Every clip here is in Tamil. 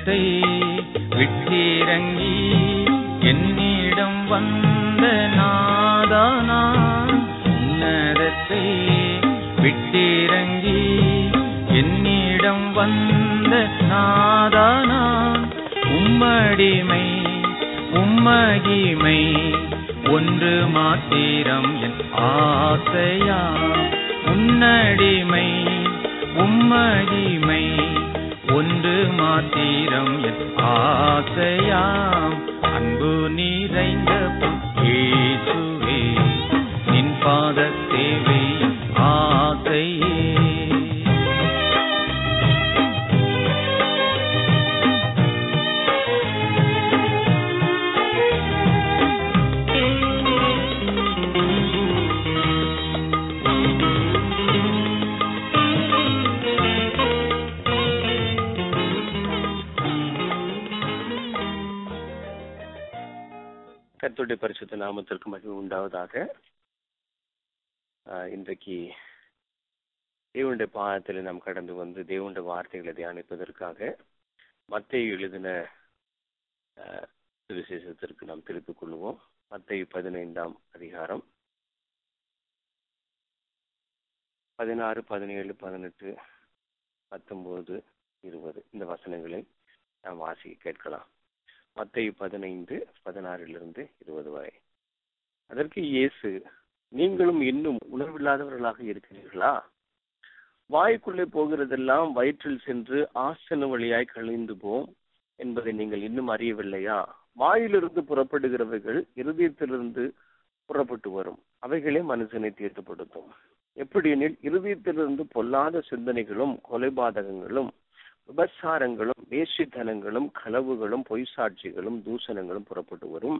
உன்னதத்தை விட்டிறங்கி என்னிடம் வந்த நாதானா உன்னதத்தை விட்டிறங்கி என்னிடம் வந்த நாதானா உம்மடிமை உம்மகிமை ஒன்று மாத்திரம் என் ஆசையா உன்னடிமை உம்மகிமை ஒன்று மாத்திரம் என் ஆசையாம் அன்பு நிறைந்த இயேசுவே நின் பாத சேவை ஆசையே கர்த்தருடைய பரிசுத்த நாமத்திற்கு மகிமை உண்டாவதாக ஆஹ் இன்றைக்கு தேவனுடைய பாதத்தில் நாம் கடந்து வந்து தேவனுடைய வார்த்தைகளை தியானிப்பதற்காக மத்தேயு எழுதின ஆஹ், சுவிசேஷத்திற்கு நாம் திருப்பிக் கொள்வோம் மத்தேயு பதினைந்தாம் அதிகாரம் பதினாறு பதினேழு பதினெட்டு பத்தொன்பது இருபது இந்த வசனங்களை நாம் வாசிக்க கேட்கலாம் மத்தேயு பதினைந்து பதினாறிலிருந்து இருபது வரை அதற்கு இயேசு நீங்களும் இன்னும் உணர்வில்லாதவர்களாக இருக்கிறீர்களா வாய்க்குள்ளே போகிறதெல்லாம் வயிற்றில் சென்று ஆசன வழியாய் கழிந்து போம் என்பதை நீங்கள் இன்னும் அறியவில்லையா வாயிலிருந்து புறப்படுகிறவைகள் இருதயத்திலிருந்து புறப்பட்டு வரும் அவைகளே மனுஷனை தீர்த்துப்படுத்தும் எப்படியெனில் இருதயத்திலிருந்து பொல்லாத சிந்தனைகளும் கொலைபாதகங்களும் விபச்சாரங்களும் வேசித்தனங்களும் களவுகளும் பொய் சாட்சிகளும் தூஷணங்களும் புறப்பட்டு வரும்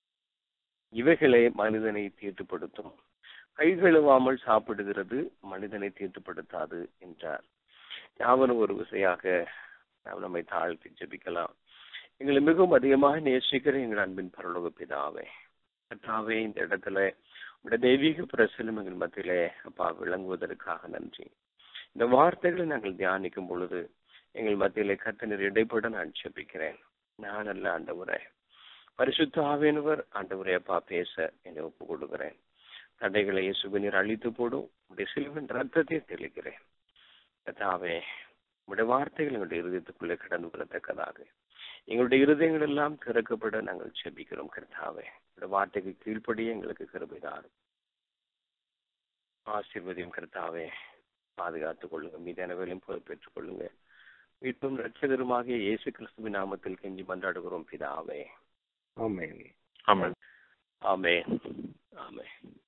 இவைகளே மனிதனை தீர்த்துப்படுத்தும் கை கழுவாமல் சாப்பிடுகிறது மனிதனை தீர்த்துப்படுத்தாது என்றார் யாவரும் ஒரு விசையாக நாம் நம்மை தாழ்த்தி ஜெபிக்கலாம் எங்களை மிகவும் அதிகமாக நேசிக்கிற எங்கள் அன்பின் பரலோக பிதாவே கர்த்தாவே இந்த இடத்துல உடைய தெய்வீக பிரசனம் எங்கள் மத்தியிலே அப்பா விளங்குவதற்காக நன்றி இந்த வார்த்தைகளை நாங்கள் தியானிக்கும் பொழுது எங்கள் மத்தியிலே கத்தனர் இடைப்பட நான் ஜெபிக்கிறேன் நான் அல்ல ஆண்டவரே பரிசுத்த ஆவியனவர் ஆண்டவரே அப்பா பேச என்னை ஒப்பு கொடுக்கிறேன் தடைகளை இயேசுவினர் அழித்து போடும் உடைய சிலுவின் ரத்தத்தை தெளிக்கிறேன் கத்தாவே உடைய வார்த்தைகள் எங்களுடைய இருதயத்துக்குள்ளே கடந்து வரத்தக்கதாக எங்களுடைய இருதயங்கள் எல்லாம் திறக்கப்பட நாங்கள் செபிக்கிறோம் கர்த்தாவே உடைய வார்த்தைக்கு கீழ்ப்படியே எங்களுக்கு கிருபைதாரும் ஆசீர்வதியும் கர்த்தாவே பாதுகாத்துக் கொள்ளுங்க மீதான வேலையும் பொறுப்பேற்றுக் கொள்ளுங்க மீட்பும் ரட்சகருமாகிய இயேசு கிறிஸ்துவின் நாமத்தில் கெஞ்சி மன்றாடுகிறோம் பிதாவே ஆமென் ஆமே ஆமே ஆமே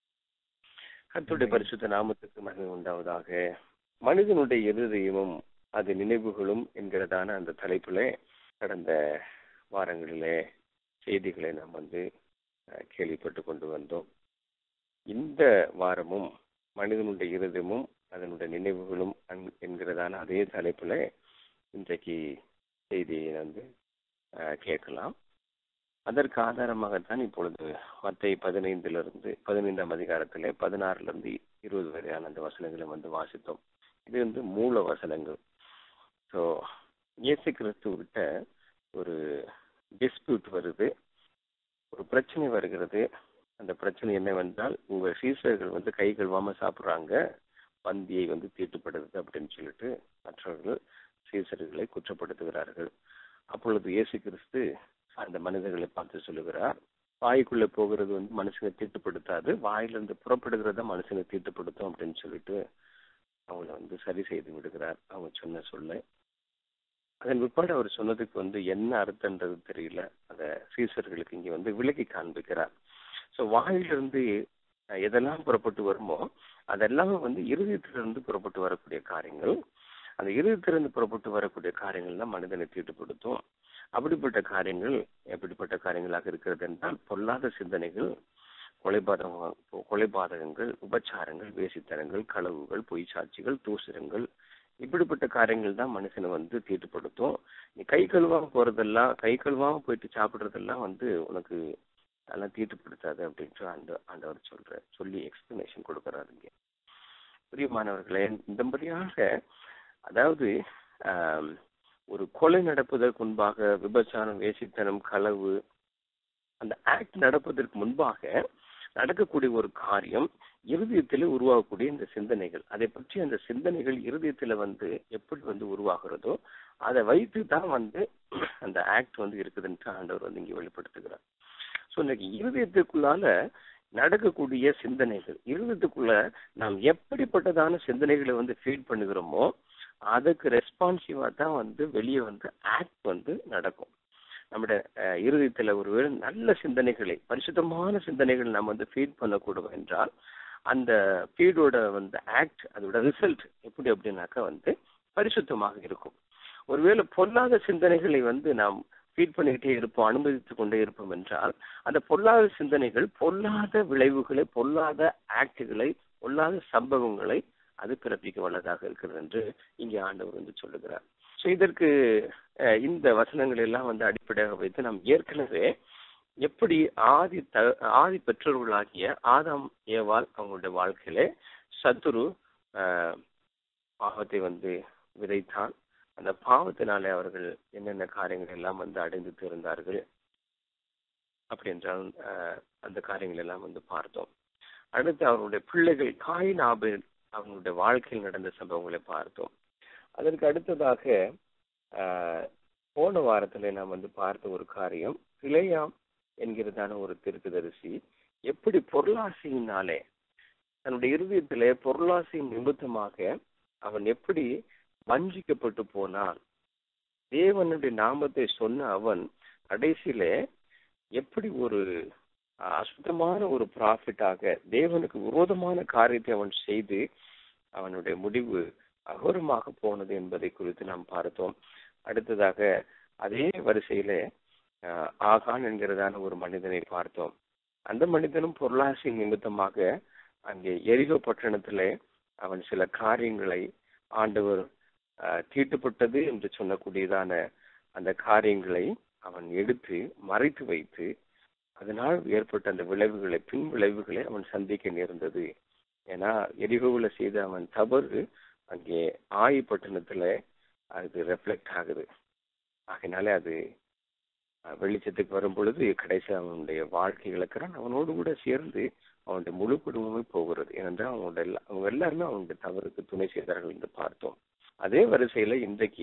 கர்த்தருடைய பரிசுத்த நாமத்துக்கு மகிமை உண்டாவதாக மனிதனுடைய இருதயமும் அது நினைவுகளும் என்கிறதான அந்த தலைப்பிலே கடந்த வாரங்களிலே செய்திகளை நாம் வந்து அஹ், கேள்விப்பட்டு கொண்டு வந்தோம் இந்த வாரமும் மனிதனுடைய இருதயமும் அதனுடைய நினைவுகளும் அன்- என்கிறதான அதே தலைப்புல இன்றைக்கு செய்தியை வந்து அஹ், கேட்கலாம் அதற்கு ஆதாரமாகத்தான் இப்பொழுது மத்தை பதினைந்திலிருந்து பதினைந்தாம் அதிகாரத்திலே பதினாறுல இருந்து இருபது வரையான அந்த வசனங்களை வந்து வாசித்தோம் இது வந்து மூல வசனங்கள் ஸோ இயேசு கிறிஸ்துவிட்ட ஒரு டிஸ்பியூட் வருது ஒரு பிரச்சனை வருகிறது அந்த பிரச்சனை என்னவென்றால் உங்க சீசர்கள் வந்து கை கழுவாம சாப்பிடுறாங்க பந்தியை வந்து தீட்டுப்படுது அப்படின்னு சொல்லிட்டு மற்றவர்கள் சீசர்களை குற்றப்படுத்துகிறார்கள் அப்பொழுது இயேசு கிறிஸ்து அந்த மனிதர்களை பார்த்து சொல்லுகிறார் வாய்க்குள்ள போகிறது வந்து மனுஷனை தீட்டுப்படுத்தாது வாயிலிருந்து புறப்படுகிறத மனுஷனை தீட்டுப்படுத்தும் அப்படின்னு சொல்லிட்டு அவங்கள வந்து சரி செய்து விடுகிறார் அவங்க சொன்ன சொல்ல அதன் பிற்பாடு அவர் சொன்னதுக்கு வந்து என்ன அர்த்தம்ன்றது தெரியல அத சீசர்களுக்கு இங்க வந்து விலக்கி காண்பிக்கிறார் ஸோ வாயிலிருந்து அஹ், எதெல்லாம் புறப்பட்டு வருமோ அதெல்லாமே வந்து இருதயத்திலிருந்து புறப்பட்டு வரக்கூடிய காரியங்கள் அந்த இருதயத்திலிருந்து புறப்பட்டு வரக்கூடிய காரியங்கள் தான் மனிதனை தீட்டுப்படுத்தும் அப்படிப்பட்ட காரியங்கள் எப்படிப்பட்ட காரியங்களாக இருக்கிறது என்றால் பொல்லாத சிந்தனைகள் கொலைபாதகம் கொலைபாதகங்கள் உபச்சாரங்கள் வேசித்தனங்கள் களவுகள் பொய் சாட்சிகள் தூசரங்கள் இப்படிப்பட்ட காரியங்கள் தான் மனுஷனை வந்து தீட்டுப்படுத்தும் நீ கை கழுவாம போறதெல்லாம் கை கழுவாம போயிட்டு சாப்பிடுறதெல்லாம் வந்து உனக்கு அதெல்லாம் தீட்டுப்படுத்தாது அப்படின்ட்டு ஆண்டு ஆண்டவர் சொல்ற சொல்லி எக்ஸ்பிளனேஷன் கொடுக்கறாரு இங்க பிரியமானவர்களே இந்த மாதிரியாக அதாவது ஆம், ஒரு கொலை நடப்பதற்கு முன்பாக விபச்சாரம் வேசித்தனம் களவு அந்த ஆக்ட் நடப்பதற்கு முன்பாக நடக்கக்கூடிய ஒரு காரியம் இருதயத்தில் உருவாகக்கூடிய இந்த சிந்தனைகள் அதை பற்றி அந்த சிந்தனைகள் இருதயத்துல வந்து எப்படி வந்து உருவாகிறதோ அதை வைத்து தான் வந்து அந்த ஆக்ட் வந்து இருக்குதுன்ட்டு ஆண்டவர் வந்து இங்கே வெளிப்படுத்துகிறார் ஸோ இன்னைக்கு இருதயத்துக்குள்ளால நடக்கக்கூடிய சிந்தனைகள் இருதயத்துக்குள்ள நாம் எப்படிப்பட்டதான சிந்தனைகளை வந்து ஃபீட் பண்ணுகிறோமோ அதுக்கு ரெஸ்பான்சிவா தான் வந்து வெளியே வந்து ஆக்ட் வந்து நடக்கும் நம்முடைய அஹ், இருதயத்துல ஒருவேளை நல்ல சிந்தனைகளை பரிசுத்தமான சிந்தனைகள் நம்ம வந்து ஃபீட் பண்ணக்கூடும் என்றால் அந்த ஃபீடோட வந்து ஆக்ட் அதோட ரிசல்ட் எப்படி அப்படின்னாக்கா வந்து பரிசுத்தமாக இருக்கும் ஒருவேளை பொல்லாத சிந்தனைகளை வந்து நாம் ஃபீட் பண்ணிக்கிட்டே இருப்போம் அனுமதித்துக் கொண்டே இருப்போம் என்றால் அந்த பொல்லாத சிந்தனைகள் பொல்லாத விளைவுகளை பொல்லாத ஆக்டுகளை பொல்லாத சம்பவங்களை அது பிறப்பிக்க வல்லதாக இருக்கிறது என்று இங்கே ஆண்டவர் வந்து சொல்லுகிறார் ஸோ இதற்கு அஹ், இந்த வசனங்கள் எல்லாம் வந்து அடிப்படையாக வைத்து நாம் ஏற்கனவே எப்படி ஆதி த ஆதி பெற்றோர்களாகிய ஆதாம் ஏவாள் அவங்களுடைய வாழ்க்கையிலே சத்துரு அஹ், பாவத்தை வந்து விதைத்தான் அந்த பாவத்தினாலே அவர்கள் என்னென்ன காரியங்கள் எல்லாம் வந்து அடைந்து தீர்ந்தார்கள் அப்படி என்றால் அஹ், அந்த காரியங்கள் எல்லாம் வந்து பார்த்தோம் அடுத்து அவருடைய பிள்ளைகள் காயின் ஆபேல் அவங்களுடைய வாழ்க்கையில் நடந்த சம்பவங்களை பார்த்தோம் அதற்கு அடுத்ததாக ஆஹ், போன வாரத்துல நாம் வந்து பார்த்த ஒரு காரியம் பிழையாம் என்கிறதான ஒரு தீர்க்கதரிசி எப்படி பொருளாசையினாலே தன்னுடைய இருதயத்திலே பொருளாசையின் நிமித்தமாக அவன் எப்படி வஞ்சிக்கப்பட்டு போனான் தேவனுடைய நாமத்தை சொன்ன அவன் கடைசியிலே எப்படி ஒரு அஹ், அசுத்தமான ஒரு ப்ராஃபிட்டாக தேவனுக்கு விரோதமான காரியத்தை அவன் செய்து அவனுடைய முடிவு அகோரமாக போனது என்பதை குறித்து நாம் பார்த்தோம் அடுத்ததாக அதே வரிசையிலே அஹ், ஆகான் என்கிறதான ஒரு மனிதனை பார்த்தோம் அந்த மனிதனும் பொருளாசை நிமித்தமாக அங்கே எரிகோ பட்டணத்திலே அவன் சில காரியங்களை ஆண்டவர் அஹ், தீட்டுப்பட்டது என்று சொல்லக்கூடியதான அந்த காரியங்களை அவன் எடுத்து மறைத்து வைத்து அதனால் ஏற்பட்ட அந்த விளைவுகளை பின் விளைவுகளை அவன் சந்திக்க நேர்ந்தது ஏன்னா எரிகோவில் செய்த அவன் தவறு அங்கே ஆயி பட்டணத்துல அது ரெஃப்ளெக்ட் ஆகுது ஆகையினாலே அது அஹ், வெளிச்சத்துக்கு வரும் பொழுது கடைசி அவனுடைய வாழ்க்கை இழக்கிறான் அவனோடு கூட சேர்ந்து அவனுடைய முழு குடும்பமே போகிறது ஏனென்றால் அவனுடைய எல்லா- அவங்க எல்லாருமே அவனுடைய தவறுக்கு துணை செய்தார்கள் என்று பார்த்தோம் அதே வரிசையில இன்றைக்கு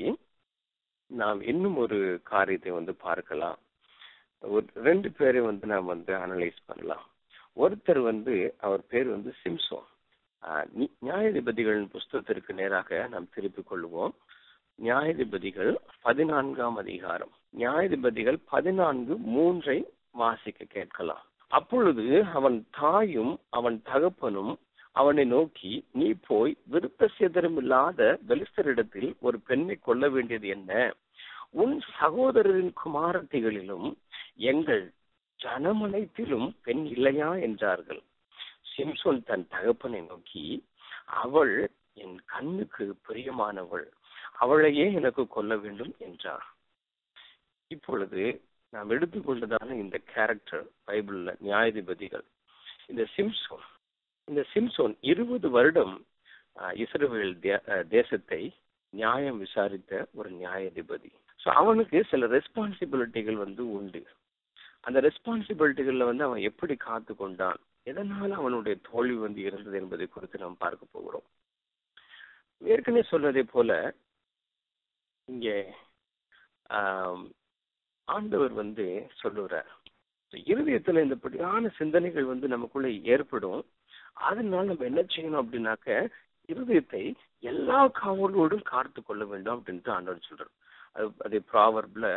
நாம் இன்னும் ஒரு காரியத்தை வந்து பார்க்கலாம் ஒரு ரெண்டு பேரை வந்து நாம் வந்து அனலைஸ் பண்ணலாம் ஒருத்தர் வந்து அவர் பேர் வந்து சிம்சோன் ஆஹ் நி- நியாயாதிபதிகளின் புஸ்தகத்திற்கு நேராக நாம் திருப்பிக் கொள்வோம் நியாயாதிபதிகள் பதினான்காம் அதிகாரம் நியாயாதிபதிகள் பதினான்கு மூன்றை வாசிக்க கேட்கலாம் அப்பொழுது அவன் தாயும் அவன் தகப்பனும் அவனை நோக்கி நீ போய் விருத்த சேதனமில்லாத பெலிஸ்தரிடத்தில் ஒரு பெண்ணை கொள்ள வேண்டியது என்ன உன் சகோதரரின் குமாரத்திகளிலும் எங்கள் ஜனமனைத்திலும் பெண் இல்லையா என்றார்கள் சிம்சோன் தன் தகப்பனை நோக்கி அவள் என் கண்ணுக்கு பிரியமானவள் அவளையே எனக்கு கொல்ல வேண்டும் என்றார் இப்பொழுது நாம் எடுத்துக்கொண்டதான இந்த கேரக்டர் பைபிள்ல நியாயாதிபதிகள் இந்த சிம்சோன் இந்த சிம்சோன் இருபது வருடம் ஆஹ், இஸ்ரவேல் தே- ஆஹ், தேசத்தை நியாயம் விசாரித்த ஒரு நியாயாதிபதி ஸோ அவனுக்கு சில ரெஸ்பான்சிபிலிட்டிகள் வந்து உண்டு அந்த ரெஸ்பான்சிபிலிட்டிகள்ல வந்து அவன் எப்படி காத்து கொண்டான் எதனால அவனுடைய தோல்வி வந்து இருந்தது என்பதை குறித்து நாம் பார்க்க போகிறோம் ஏற்கனவே சொன்னதை போல இங்கே ஆம், ஆண்டவர் வந்து சொல்லுறார் இருதயத்துல இந்தப்படியான சிந்தனைகள் வந்து நமக்குள்ள ஏற்படும் அதனால நம்ம என்ன செய்யணும் அப்படின்னாக்க இருதயத்தை எல்லா காவலோடும் காத்து கொள்ள வேண்டும் அப்படின்ட்டு ஆண்டவர் சொல்றார் அது அது ப்ராவர்ப்ல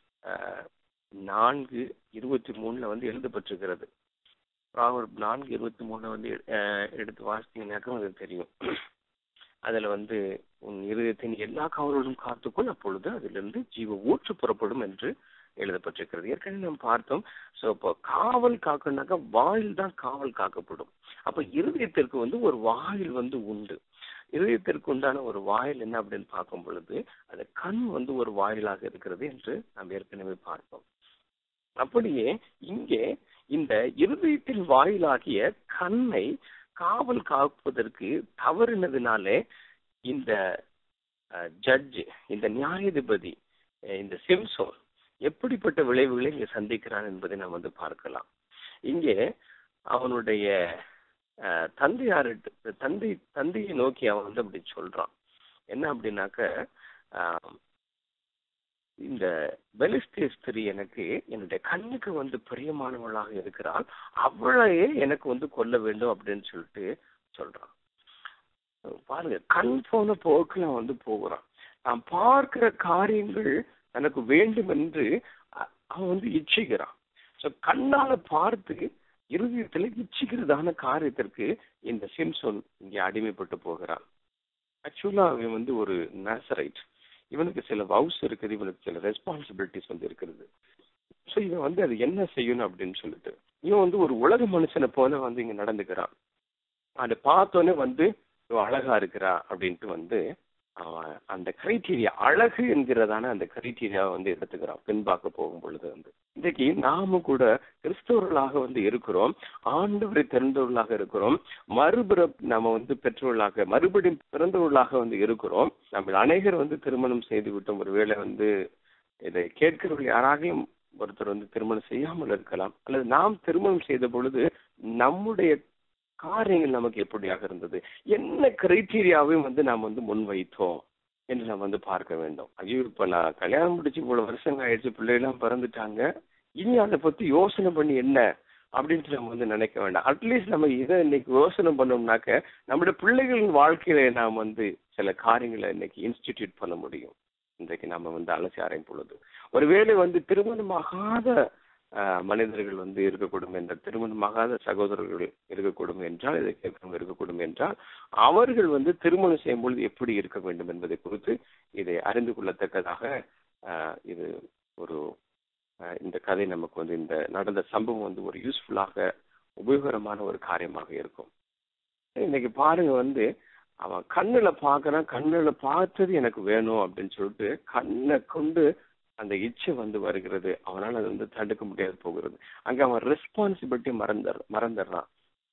நான்கு இருபத்தி மூணுல வந்து எழுதப்பட்டிருக்கிறது ப்ராவர்ப் நான்கு இருபத்தி மூணுல வந்து அஹ், எடுத்து வாசித்தீங்கன்னாக்கா உங்களுக்கு தெரியும் அதுல வந்து உன் இருதயத்தின் எல்லா காவலோடும் காத்துக்கொள் அப்பொழுது அதிலிருந்து ஜீவ ஊற்று புறப்படும் என்று எழுதப்பட்டிருக்கிறது ஏற்கனவே நாம் பார்த்தோம் சோ இப்போ காவல் காக்கணும்னாக்கா வாயில் தான் காவல் காக்கப்படும் அப்ப இருதயத்திற்கு வந்து ஒரு வாயில் வந்து உண்டு இருதயத்திற்கு உண்டான ஒரு வாயில் என்ன அப்படின்னு பார்க்கும் பொழுது அது கண் வந்து ஒரு வாயிலாக இருக்கிறது என்று நாம் ஏற்கனவே பார்த்தோம் அப்படியே இங்கே இந்த இருதயத்தின் வாயிலாகிய கண்ணை காவல் காப்பதற்கு தவறினதினாலே இந்த ஜட்ஜ் இந்த நியாயாதிபதி அஹ் இந்த சிம்சோன் எப்படிப்பட்ட விளைவுகளை இங்க சந்திக்கிறான் என்பதை நாம் வந்து பார்க்கலாம் இங்கே அவனுடைய அஹ், தந்தையாரிட்டு தந்தை தந்தையை நோக்கி அவன் வந்து அப்படி சொல்றான் என்ன அப்படின்னாக்க ஆஹ், இந்த பெலிஸ்தே ஸ்திரீ எனக்கு என்னுடைய கண்ணுக்கு வந்து பிரியமானவளாக இருக்கிறாள் அவளையே எனக்கு வந்து கொல்ல வேண்டும் அப்படின்னு சொல்லிட்டு சொல்றான் பாருங்க கண் போன போக்குல அவன் வந்து போகிறான் நான் பார்க்கிற காரியங்கள் எனக்கு வேண்டும் என்று அ- அவன் வந்து இச்சிக்கிறான் சோ கண்ணால பார்த்து இருதயத்துல இச்சிக்கிறதான காரியத்திற்கு இந்த சிம்சோன் இங்கே அடிமைப்பட்டு போகிறான் ஆக்சுவலா அவன் வந்து ஒரு நேசரைட் இவனுக்கு சில வவுஸ் இருக்குது இவனுக்கு சில ரெஸ்பான்சிபிலிட்டிஸ் வந்து இருக்கிறது சோ இவன் வந்து அது என்ன செய்யணும் அப்படின்னு சொல்லிட்டு இவன் வந்து ஒரு உலக மனுஷனை போல வந்து இங்க நடந்துக்கிறான் அதை பார்த்தோன்னே வந்து இவ அழகா இருக்கிறா அப்படின்ட்டு வந்து அவன் அந்த கிரைட்டீரியா அழகு என்கிறதான அந்த கிரைட்டீரியாவை வந்து எடுத்துக்கிறான் பெண் பார்க்க போகும் பொழுது வந்து இன்றைக்கு நாம கூட கிறிஸ்தவர்களாக வந்து இருக்கிறோம் ஆண்டவரை தெரிந்தவர்களாக இருக்கிறோம் மறுபிறப் நாம வந்து பெற்றோர்களாக மறுபடியும் பிறந்தவர்களாக வந்து இருக்கிறோம் நம்ம அநேகர் வந்து திருமணம் செய்து விட்டோம் ஒருவேளை வந்து இதை கேட்கிறவர்கள் யாராகையும் ஒருத்தர் வந்து திருமணம் செய்யாமல் இருக்கலாம் அல்லது நாம் திருமணம் செய்த பொழுது நம்முடைய காரியங்கள் நமக்கு எப்படியாக இருந்தது என்ன கிரைட்டீரியாவையும் வந்து நாம் வந்து முன்வைத்தோம் என்று நாம் வந்து பார்க்க வேண்டும் ஐயோ இப்ப நான் கல்யாணம் முடிச்சு இவ்வளவு வருஷங்க ஆயிடுச்சு பிள்ளைகள்லாம் பிறந்துட்டாங்க இனி அதை பத்தி யோசனை பண்ணி என்ன அப்படின்ட்டு நம்ம வந்து நினைக்க வேண்டாம் அட்லீஸ்ட் நம்ம இதை இன்னைக்கு யோசனை பண்ணோம்னாக்க நம்முடைய பிள்ளைகளின் வாழ்க்கையில நாம் வந்து சில காரியங்களை இன்னைக்கு இன்ஸ்டிடியூட் பண்ண முடியும் இன்றைக்கு நம்ம வந்து அலசி ஆராயும் பொழுது ஒருவேளை வந்து திருமணமாகாத ஆஹ், மனிதர்கள் வந்து இருக்கக்கூடும் என்ற திருமணமாகாத சகோதரர்கள் இருக்கக்கூடும் என்றால் இதை கேட்கிறவங்க இருக்கக்கூடும் என்றால் அவர்கள் வந்து திருமணம் செய்யும் பொழுது எப்படி இருக்க வேண்டும் என்பதை குறித்து இதை அறிந்து கொள்ளத்தக்கதாக ஆஹ், இது ஒரு ஆஹ், இந்த கதை நமக்கு வந்து இந்த நடந்த சம்பவம் வந்து ஒரு யூஸ்ஃபுல்லாக உபயோகரமான ஒரு காரியமாக இருக்கும் இன்னைக்கு பாருங்க வந்து அவன் கண்ணுல பாக்குறான் கண்ணுல பார்த்தது எனக்கு வேணும் அப்படின்னு சொல்லிட்டு கண்ணை கொண்டு அந்த இச்சை வந்து வருகிறது அவனால அது வந்து தடுக்க முடியாது போகிறது அங்க அவன் ரெஸ்பான்சிபிலிட்டி மறந்துற மறந்துடுறான்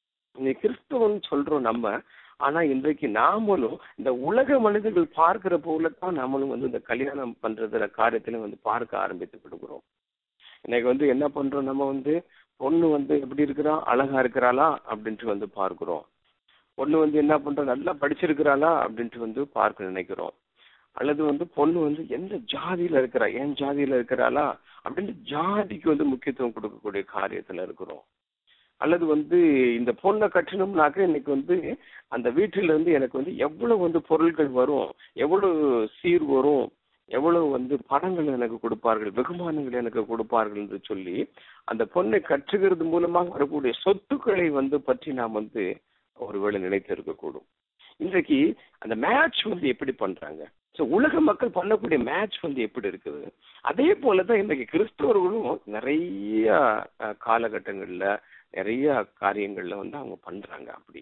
நீ கிறிஸ்துவன் சொல்றோம் நம்ம ஆனா இன்றைக்கு நாமளும் இந்த உலக மனிதர்கள் பார்க்கிற போலத்தான் நாமளும் வந்து இந்த கல்யாணம் பண்றதுல காரியத்தில வந்து பார்க்க ஆரம்பித்து விடுகிறோம் இன்னைக்கு வந்து என்ன பண்றோம் நம்ம வந்து பொண்ணு வந்து எப்படி இருக்கிறா அழகா இருக்கிறாளா அப்படின்ட்டு வந்து பார்க்கிறோம் பொண்ணு வந்து என்ன பண்றா நல்லா படிச்சிருக்கிறாளா அப்படின்ட்டு வந்து பார்க்க நினைக்கிறோம் அல்லது வந்து பொண்ணு வந்து எந்த ஜாதியில இருக்கிறா என் ஜாதியில இருக்கிறாளா அப்படின்ட்டு ஜாதிக்கு வந்து முக்கியத்துவம் கொடுக்கக்கூடிய காரியத்துல இருக்கிறோம் அல்லது வந்து இந்த பொண்ணை கட்டணும்னாக்க இன்னைக்கு வந்து அந்த வீட்டில இருந்து எனக்கு வந்து எவ்வளவு வந்து பொருட்கள் வரும் எவ்வளவு சீர் வரும் எவ்வளவு வந்து பணங்கள் எனக்கு கொடுப்பார்கள் வெகுமானங்கள் எனக்கு கொடுப்பார்கள் என்று சொல்லி அந்த பொண்ணை கற்றுகிறது மூலமாக வரக்கூடிய சொத்துக்களை வந்து பற்றி நாம் வந்து ஒருவேளை நினைத்து இருக்கக்கூடும் இன்றைக்கு அந்த மேட்ச் வந்து எப்படி பண்றாங்க சோ உலக மக்கள் பண்ணக்கூடிய மேட்ச் வந்து எப்படி இருக்குது அதே போலதான் இன்றைக்கு கிறிஸ்தவர்களும் நிறைய அஹ், காலகட்டங்கள்ல நிறைய காரியங்கள்ல வந்து அவங்க பண்றாங்க அப்படி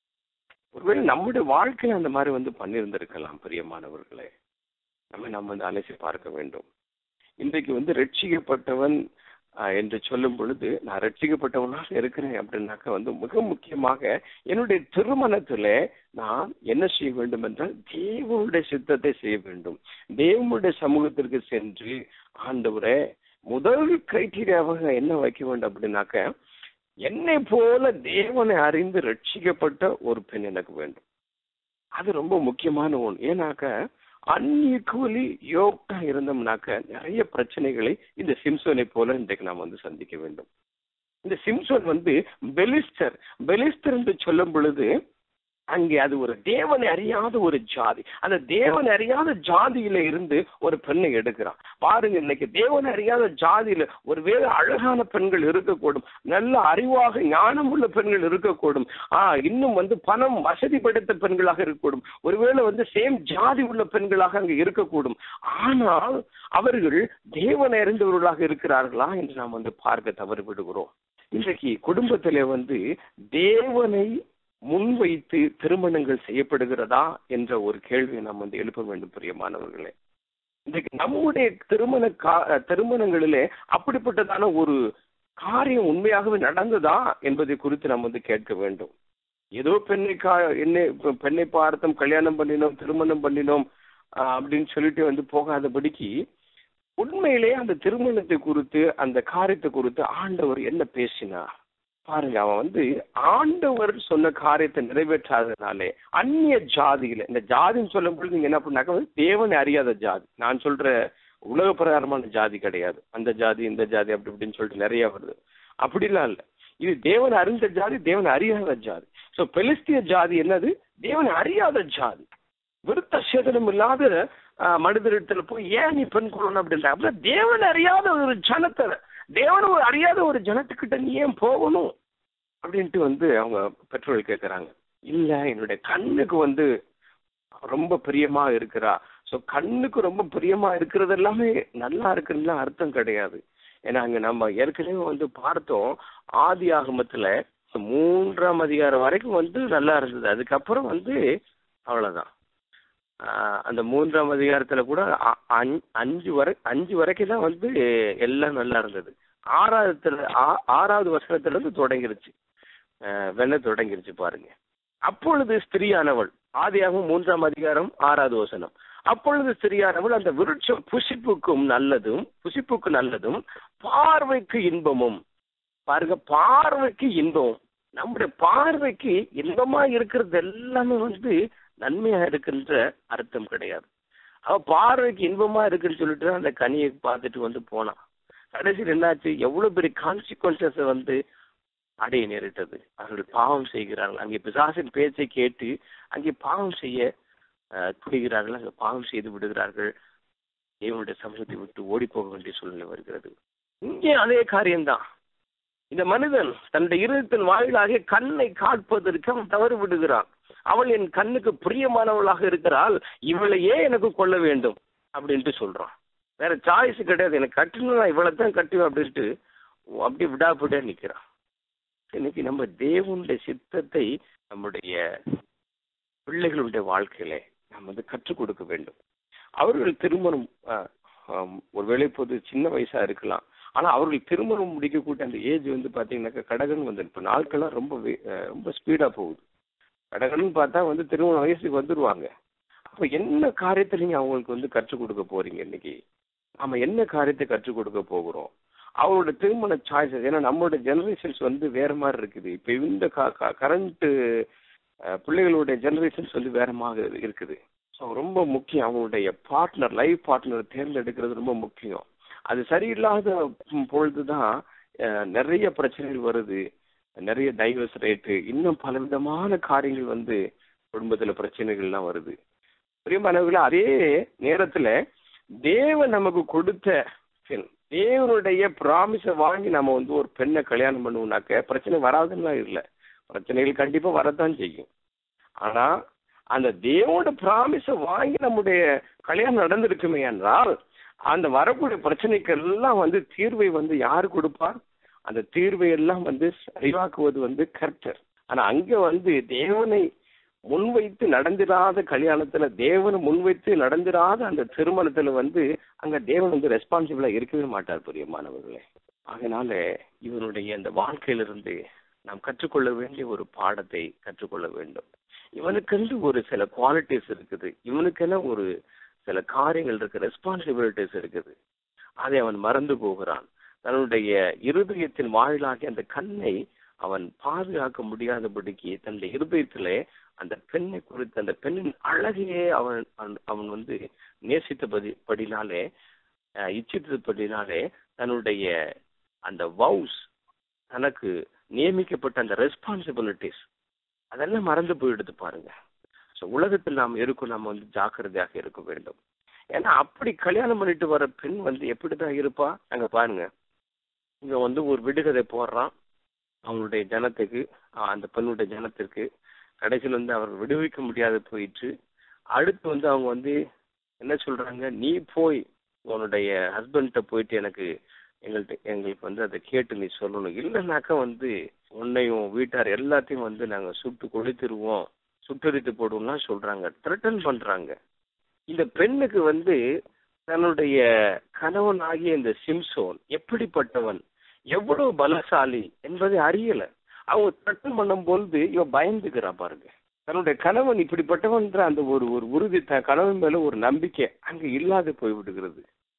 ஒருவேளை நம்முடைய வாழ்க்கையில அந்த மாதிரி வந்து பண்ணியிருந்திருக்கலாம் பிரியமானவர்களே நம்ம நம்ம வந்து அலசி பார்க்க வேண்டும் இன்றைக்கு வந்து ரட்சிக்கப்பட்டவன் ஆஹ், என்று சொல்லும் பொழுது நான் ரட்சிக்கப்பட்டவனாக இருக்கிறேன் அப்படின்னாக்க வந்து மிக முக்கியமாக என்னுடைய திருமணத்துல நான் என்ன செய்ய வேண்டும் என்றால் தேவனுடைய சித்தத்தை செய்ய வேண்டும் தேவனுடைய சமூகத்திற்கு சென்று ஆண்டவரே முதல் கிரைட்டீரியாவாக என்ன வைக்க வேண்டும் அப்படின்னாக்க என்னை போல தேவனை அறிந்து ரட்சிக்கப்பட்ட ஒரு பெண் எனக்கு வேண்டும் அது ரொம்ப முக்கியமான ஒன்று ஏன்னாக்க அன்ஈக்குவலி யோக்டா இருந்தோம்னாக்க நிறைய பிரச்சனைகளை இந்த சிம்சோனை போல இன்றைக்கு நாம் வந்து சந்திக்க வேண்டும் இந்த சிம்சோன் வந்து பெலிஸ்டர் பெலிஸ்டர் என்று சொல்லும் பொழுது அங்கே அது ஒரு தேவனை அறியாத ஒரு ஜாதி அந்த தேவனை அறியாத ஜாதியில இருந்து ஒரு பெண்ணை எடுக்கிறான் பாருங்க இன்னைக்கு தேவனை அறியாத ஜாதியில ஒருவேளை அழகான பெண்கள் இருக்கக்கூடும் நல்ல அறிவாக ஞானம் உள்ள பெண்கள் இருக்கக்கூடும் ஆஹ் இன்னும் வந்து பணம் வசதி படைத்த பெண்களாக இருக்கக்கூடும் ஒருவேளை வந்து சேம் ஜாதி உள்ள பெண்களாக அங்க இருக்கக்கூடும் ஆனால் அவர்கள் தேவனை அறிந்தவர்களாக இருக்கிறார்களா என்று நாம் வந்து பார்க்க தவறு விடுகிறோம் இன்றைக்கு குடும்பத்திலே வந்து தேவனை முன்வைத்து திருமணங்கள் செய்யப்படுகிறதா என்ற ஒரு கேள்வியை நாம் வந்து எழுப்ப வேண்டும் பிரியமானவர்களே இன்றைக்கு நம்முடைய திருமண கா- திருமணங்களிலே அப்படிப்பட்டதான ஒரு காரியம் உண்மையாகவே நடந்ததா என்பதை குறித்து நாம் வந்து கேட்க வேண்டும் ஏதோ பெண்ணை கா என்னை பெண்ணை பார்த்தோம் கல்யாணம் பண்ணினோம் திருமணம் பண்ணினோம் ஆஹ் அப்படின்னு சொல்லிட்டு வந்து போகாதபடிக்கு உண்மையிலே அந்த திருமணத்தை குறித்து அந்த காரியத்தை குறித்து ஆண்டவர் என்ன பேசினார் பாருங்க அவன் வந்து ஆண்டவர் சொன்ன காரியத்தை நிறைவேற்றாதனாலே அந்நிய ஜாதியில இந்த ஜாதின்னு சொல்லும் பொழுது நீங்க என்ன பண்ணாக்க வந்து தேவனை அறியாத ஜாதி நான் சொல்ற உலக பிரகாரமான ஜாதி கிடையாது அந்த ஜாதி இந்த ஜாதி அப்படி இப்படின்னு சொல்லிட்டு நிறைய வருது அப்படிலாம் இல்ல இது தேவன் அறிந்த ஜாதி தேவன் அறியாத ஜாதி சோ பெலிஸ்திய ஜாதி என்னது தேவன் அறியாத ஜாதி விருத்த சேதனம் இல்லாத ஆஹ், மனிதரிடத்துல போய் ஏன் நீ பெண் கொள்ளணும் அப்படின்ற அப்படின்னா தேவன் அறியாத ஒரு ஜனத்தை தேவன் ஒரு அறியாத ஒரு ஜனத்துக்கிட்ட நீ ஏன் போகணும் அப்படின்ட்டு வந்து அவங்க பெற்றோர்கள் கேட்கறாங்க இல்ல என்னுடைய கண்ணுக்கு வந்து ரொம்ப பிரியமா இருக்கிறா சோ கண்ணுக்கு ரொம்ப பிரியமா இருக்கிறது எல்லாமே நல்லா இருக்குன்னு அர்த்தம் கிடையாது ஏன்னா அங்க நம்ம ஏற்கனவே வந்து பார்த்தோம் ஆதி ஆகமத்துல மூன்றாம் அதிகாரம் வரைக்கும் வந்து நல்லா இருந்தது அதுக்கப்புறம் வந்து அவ்வளவுதான் ஆஹ் அந்த மூன்றாம் அதிகாரத்துல கூட அ- அஞ்- அஞ்சு வரை அஞ்சு வரைக்கும் தான் வந்து எல்லாம் நல்லா இருந்தது ஆறாவதுல ஆ- ஆறாவது வருஷத்துல இருந்து தொடங்கிருச்சு ஆஹ் வெண்ண தொடங்கிருச்சு பாருங்க அப்பொழுது ஸ்திரியானவள் ஆதியாகவும் மூன்றாம் அதிகாரம் ஆறாவது வசனம் அப்பொழுது ஸ்திரியானவள் அந்த விருட்சம் புசிப்புக்கும் நல்லதும் புசிப்புக்கு நல்லதும் பார்வைக்கு இன்பமும் பாருங்க பார்வைக்கு இன்பம் நம்முடைய பார்வைக்கு இன்பமா இருக்கிறது எல்லாமே வந்து நன்மையா இருக்கின்ற அர்த்தம் கிடையாது அவ பார்வைக்கு இன்பமா இருக்குன்னு சொல்லிட்டு அந்த கனியை பார்த்துட்டு வந்து போனான் கடைசியில் என்னாச்சு எவ்வளவு பெரிய கான்சிக்வன்சஸ் வந்து அடைய நேரிட்டது அவர்கள் பாவம் செய்கிறார்கள் அங்கே பிசாசின் பேச்சை கேட்டு அங்கே பாவம் செய்ய அஹ், துணிகிறார்கள் அங்கே பாவம் செய்து விடுகிறார்கள் தேவனுடைய சமூகத்தை விட்டு ஓடி போக வேண்டிய சூழ்நிலை வருகிறது இங்கே அதே காரியம்தான் இந்த மனிதன் தன்னுடைய இருதயத்தின் வாயிலாக கண்ணை காட்பதற்கு அவன் தவறு விடுகிறான் அவள் என் கண்ணுக்கு பிரியமானவளாக இருக்கிறாள் இவளையே எனக்கு கொள்ள வேண்டும் அப்படின்ட்டு சொல்றான் வேற சாய்ஸ் கிடையாது எனக்கு கட்டணும் நான் இவளை தான் கட்டுவேன் அப்படின்ட்டு அப்படி விடாப்பிட்டே நிக்கிறான் இன்னைக்கு நம்ம தேவனுடைய சித்தத்தை நம்முடைய பிள்ளைகளுடைய வாழ்க்கையில நாம் வந்து கற்றுக் கொடுக்க வேண்டும் அவர்கள் திருமணம் ஆஹ், ஆம், ஒருவேளை இப்போது சின்ன வயசா இருக்கலாம் ஆனா அவர்கள் திருமணம் முடிக்கக்கூடிய அந்த ஏஜ் வந்து பாத்தீங்கன்னாக்கா கடகன் வந்து இப்ப நாட்கள்லாம் ரொம்ப வே- ஆஹ், ரொம்ப ஸ்பீடா போகுது கடகன் பார்த்தா வந்து திருமண வயசுக்கு வந்துருவாங்க அப்ப என்ன காரியத்தை நீங்க அவங்களுக்கு வந்து கற்றுக் கொடுக்க போறீங்க இன்னைக்கு நாம என்ன காரியத்தை கற்றுக் கொடுக்க போகிறோம் அவங்களோட திருமண சாய்ஸஸ் ஏன்னா நம்மளோட ஜெனரேஷன்ஸ் வந்து வேற மாதிரி இருக்குது இப்ப இந்த கரண்ட் பிள்ளைகளுடைய ஜெனரேஷன்ஸ் வந்து வேற மாதிரி இருக்குது ஸோ ரொம்ப முக்கியம் அவங்களுடைய பார்ட்னர் லைஃப் பார்ட்னர் தேர்ந்தெடுக்கிறது ரொம்ப முக்கியம் அது சரியில்லாத ம், பொழுதுதான் அஹ், நிறைய பிரச்சனைகள் வருது நிறைய டைவர்ஸ் ரேட்டு இன்னும் பலவிதமான காரியங்கள் வந்து குடும்பத்துல பிரச்சனைகள்லாம் வருது பிரியமானவர்களே அதே நேரத்துல தேவன் நமக்கு கொடுத்த பெண் தேவனுடைய ப்ராமிஸை வாங்கி நம்ம வந்து ஒரு பெண்ணை கல்யாணம் பண்ணுவோம்னாக்க பிரச்சனை வராதுன்னா இல்லை பிரச்சனைகள் கண்டிப்பா வரத்தான் செய்யும் ஆனா அந்த தேவனோட ப்ராமிஸை வாங்கி நம்முடைய கல்யாணம் நடந்திருக்குமே என்றால் அந்த வரக்கூடிய பிரச்சனைக்கு எல்லாம் வந்து தீர்வை வந்து யார் கொடுப்பார் அந்த தீர்வை எல்லாம் வந்து சரிவாக்குவது வந்து கர்த்தர் ஆனா அங்க வந்து தேவனை முன்வைத்து நடந்திராத கல்யாணத்துல தேவனை முன்வைத்து நடந்திராத அந்த திருமணத்துல வந்து அங்க தேவன் வந்து ரெஸ்பான்சிபிளா இருக்கவே மாட்டார் பிரியமானவர்களே அதனால இவனுடைய அந்த வாழ்க்கையிலிருந்து நாம் கற்றுக்கொள்ள வேண்டிய ஒரு பாடத்தை கற்றுக்கொள்ள வேண்டும் இவனுக்கென்று ஒரு சில குவாலிட்டிஸ் இருக்குது இவனுக்கென ஒரு சில காரியங்கள் இருக்கு ரெஸ்பான்சிபிலிட்டிஸ் இருக்குது அதை அவன் மறந்து போகிறான் தன்னுடைய இருதயத்தின் வாயிலாகிய அந்த கண்ணை அவன் பாதுகாக்க முடியாதபடிக்கு தன்னுடைய இருதயத்திலே அந்த பெண்ணை குறித்து அந்த பெண்ணின் அழகையே அவன் அவன்- அவன் வந்து நேசித்தபடி படினாலே அஹ், இச்சித்தபடினாலே தன்னுடைய அந்த வவுஸ் தனக்கு நியமிக்கப்பட்ட அந்த ரெஸ்பான்சிபிலிட்டிஸ் அதெல்லாம் மறந்து போயிடுது பாருங்க ஸோ உலகத்தில் நாம் இருக்கும் நாம் வந்து ஜாக்கிரதையாக இருக்க வேண்டும் ஏன்னா அப்படி கல்யாணம் பண்ணிட்டு வர பெண் வந்து எப்படிதான் இருப்பா அங்க பாருங்க இங்க வந்து ஒரு விடுகதை போடுறான் அவங்களுடைய ஜனத்துக்கு ஆஹ் அந்த பெண்ணுடைய ஜனத்திற்கு கடைசியில் வந்து அவர் விடுவிக்க முடியாது போயிட்டு அடுத்து வந்து அவங்க வந்து என்ன சொல்றாங்க நீ போய் உன்னுடைய ஹஸ்பண்ட்ட போயிட்டு எனக்கு எங்கள்கிட்ட எங்களுக்கு வந்து அதை கேட்டு நீ சொல்லணும் இல்லைனாக்கா வந்து உன்னையும் வீட்டார் எல்லாத்தையும் வந்து நாங்க சுட்டு கொளுத்திருவோம் சுட்டரித்து போடுவோம்லாம் சொல்றாங்க த்ரெட்டன் பண்றாங்க இந்த பெண்ணுக்கு வந்து தன்னுடைய கணவன் ஆகிய இந்த சிம்சோன் எப்படிப்பட்டவன் எவ்வளவு பலசாலி என்பதை அறியல அவங்க த்ரெட்டன் பண்ணும் பொழுது இவ பயந்துக்கிறா பாருங்க தன்னுடைய கணவன் இப்படிப்பட்டவன்ற அந்த ஒரு ஒரு உறுதி தன் கணவன் மேல ஒரு நம்பிக்கை அங்க இல்லாது போய்விடுகிறது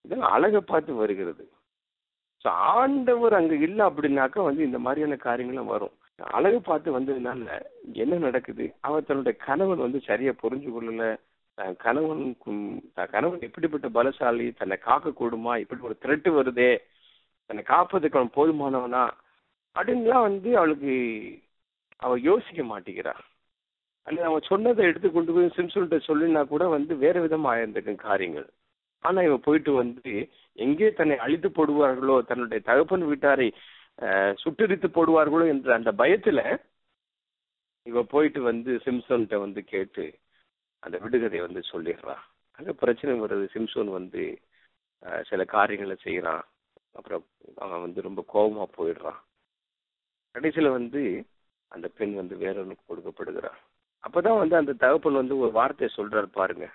இதெல்லாம் அழகை பார்த்து வருகிறது ஸோ ஆண்டவர் அங்க இல்லை அப்படின்னாக்கா வந்து இந்த மாதிரியான காரியங்கள்லாம் வரும் அழகு பார்த்து வந்ததுனால என்ன நடக்குது அவன் தன்னுடைய கணவன் வந்து சரியா புரிஞ்சு கொள்ளல தன் கணவன் கும்- தன் கணவன் எப்படிப்பட்ட பலசாலி தன்னை காக்க கூடுமா இப்படி ஒரு த்ரெட்டு வருதே தன்னை காப்பதுக்கு அவன் போதுமானவனா அப்படின்லாம் வந்து அவளுக்கு அவ யோசிக்க மாட்டேங்கிறா அல்லது அவன் சொன்னதை எடுத்து கொண்டு போய் சிம்சன்கிட்ட சொல்லினா கூட வந்து வேற விதமா ஆயிருந்திருக்கும் காரியங்கள் ஆனா இவன் போயிட்டு வந்து எங்கே தன்னை அழித்து போடுவார்களோ தன்னுடைய தகப்பன் வீட்டாரை அஹ், சுட்டெரித்து போடுவார்களோ என்ற அந்த பயத்துல இவ போயிட்டு வந்து சிம்சன்கிட்ட வந்து கேட்டு அந்த விடுகதையை வந்து சொல்லிடுறான் அங்க பிரச்சனை வருது சிம்சோன் வந்து அஹ், சில காரியங்களை செய்யறான் அப்புறம் அவன் வந்து ரொம்ப கோபமா போயிடுறான் கடைசியில வந்து அந்த பெண் வந்து வேறொன்னுக்கு கொடுக்கப்படுகிறான் அப்பதான் வந்து அந்த தகப்பன் வந்து ஒரு வார்த்தையை சொல்றாரு பாருங்க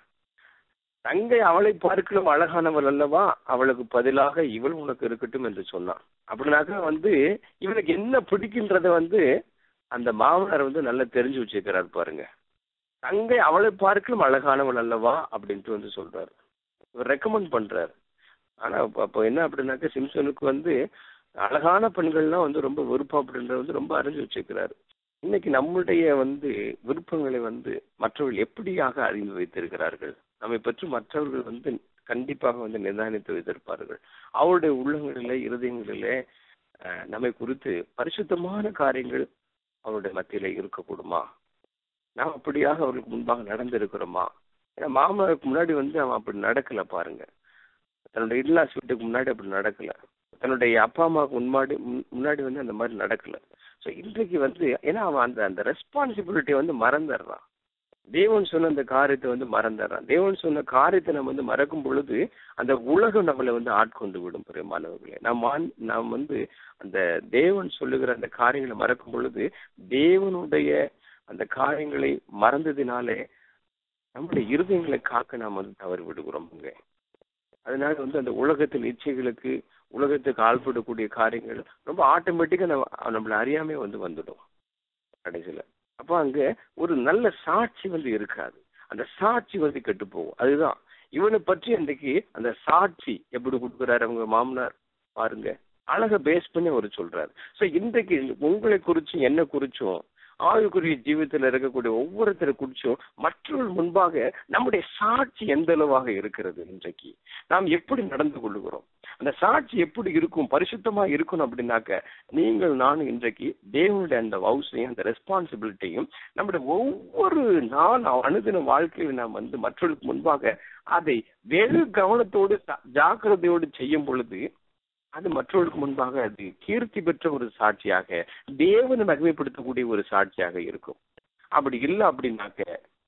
தங்கை அவளை பார்க்கலும் அழகானவள் அல்லவா அவளுக்கு பதிலாக இவள் உனக்கு இருக்கட்டும் என்று சொன்னான் அப்படின்னாக்க வந்து இவனுக்கு என்ன பிடிக்கின்றத வந்து அந்த மாமனார் வந்து நல்லா தெரிஞ்சு வச்சிருக்கிறார் பாருங்க தங்கை அவளை பார்க்கலும் அழகானவள் அல்லவா அப்படின்ட்டு வந்து சொல்றாரு இவர் ரெக்கமெண்ட் பண்றாரு ஆனா அப்ப- அப்போ என்ன அப்படின்னாக்க சிம்சனுக்கு வந்து அழகான பெண்கள்லாம் வந்து ரொம்ப விருப்பம் அப்படின்றது வந்து ரொம்ப அறிஞ்சு வச்சிருக்கிறாரு இன்னைக்கு நம்முடைய வந்து விருப்பங்களை வந்து மற்றவர்கள் எப்படியாக அறிந்து வைத்திருக்கிறார்கள் நம்மை பற்றி மற்றவர்கள் வந்து கண்டிப்பாக வந்து நிதானித்து வைத்திருப்பார்கள் அவருடைய உள்ளங்களிலே இருதயங்களிலே அஹ், நம்மை குறித்து பரிசுத்தமான காரியங்கள் அவருடைய மத்தியில இருக்கக்கூடுமா நாம் அப்படியாக அவர்களுக்கு முன்பாக நடந்திருக்கிறோமா ஏன்னா மாமனாருக்கு முன்னாடி வந்து அவன் அப்படி நடக்கல பாருங்க தன்னுடைய இல்லாஸ் வீட்டுக்கு முன்னாடி அப்படி நடக்கல தன்னுடைய அப்பா அம்மாவுக்கு முன்னாடி முன்- முன்னாடி வந்து அந்த மாதிரி நடக்கல ஸோ இன்றைக்கு வந்து ஏன்னா அவன் அந்த அந்த ரெஸ்பான்சிபிலிட்டியை வந்து மறந்துடுறான் தேவன் சொன்ன அந்த காரியத்தை வந்து மறந்துடுறான் தேவன் சொன்ன காரியத்தை நம்ம வந்து மறக்கும் பொழுது அந்த உலகம் நம்மளை வந்து ஆட்கொண்டு விடும் பெருமானவர்களே நாம் ஆண்- நாம் வந்து அந்த தேவன் சொல்லுகிற அந்த காரியங்களை மறக்கும் பொழுது தேவனுடைய அந்த காரியங்களை மறந்ததினாலே நம்முடைய இருதயங்களை காக்க நாம் வந்து தவறு விடுகிறோம் அங்க அதனால வந்து அந்த உலகத்தின் இச்சைகளுக்கு உலகத்துக்கு ஆள்படக்கூடிய காரியங்கள் ரொம்ப ஆட்டோமேட்டிக்கா நம்ம நம்மள அறியாமே வந்து வந்துடும் கடைசியில அப்போ அங்க ஒரு நல்ல சாட்சி வந்து இருக்காது அந்த சாட்சி வந்து கெட்டு போகும் அதுதான் இவனை பற்றி அன்றைக்கு அந்த சாட்சி எப்படி கொடுக்குறாரு அவங்க மாமனார் பாருங்க அழக பேஸ் பண்ணி அவர் சொல்றாரு சோ இன்றைக்கு உங்களை குறிச்சும் என்ன குறிச்சும் ஆயுக்குரிய ஜீவிதத்தில் இருக்கக்கூடிய ஒவ்வொருத்தரை குறிச்சும் மற்றவர்கள் முன்பாக நம்முடைய சாட்சி எந்த அளவாக இருக்கிறது இன்றைக்கு நாம் எப்படி நடந்து கொள்ளுகிறோம் அந்த சாட்சி எப்படி இருக்கும் பரிசுத்தமா இருக்கணும் அப்படின்னாக்க நீங்கள் நானும் இன்றைக்கு தேவனுடைய அந்த வவுசையும் அந்த ரெஸ்பான்சிபிலிட்டியும் நம்முடைய ஒவ்வொரு நாள் அனுதின வாழ்க்கையில நாம் வந்து மற்றவர்களுக்கு முன்பாக அதை வெகு கவனத்தோடு ஜா- ஜாக்கிரதையோடு செய்யும் பொழுது அது மற்றவர்களுக்கு முன்பாக அது கீர்த்தி பெற்ற ஒரு சாட்சியாக தேவனை மகிமைப்படுத்தக்கூடிய ஒரு சாட்சியாக இருக்கும் அப்படி இல்லை அப்படின்னாக்க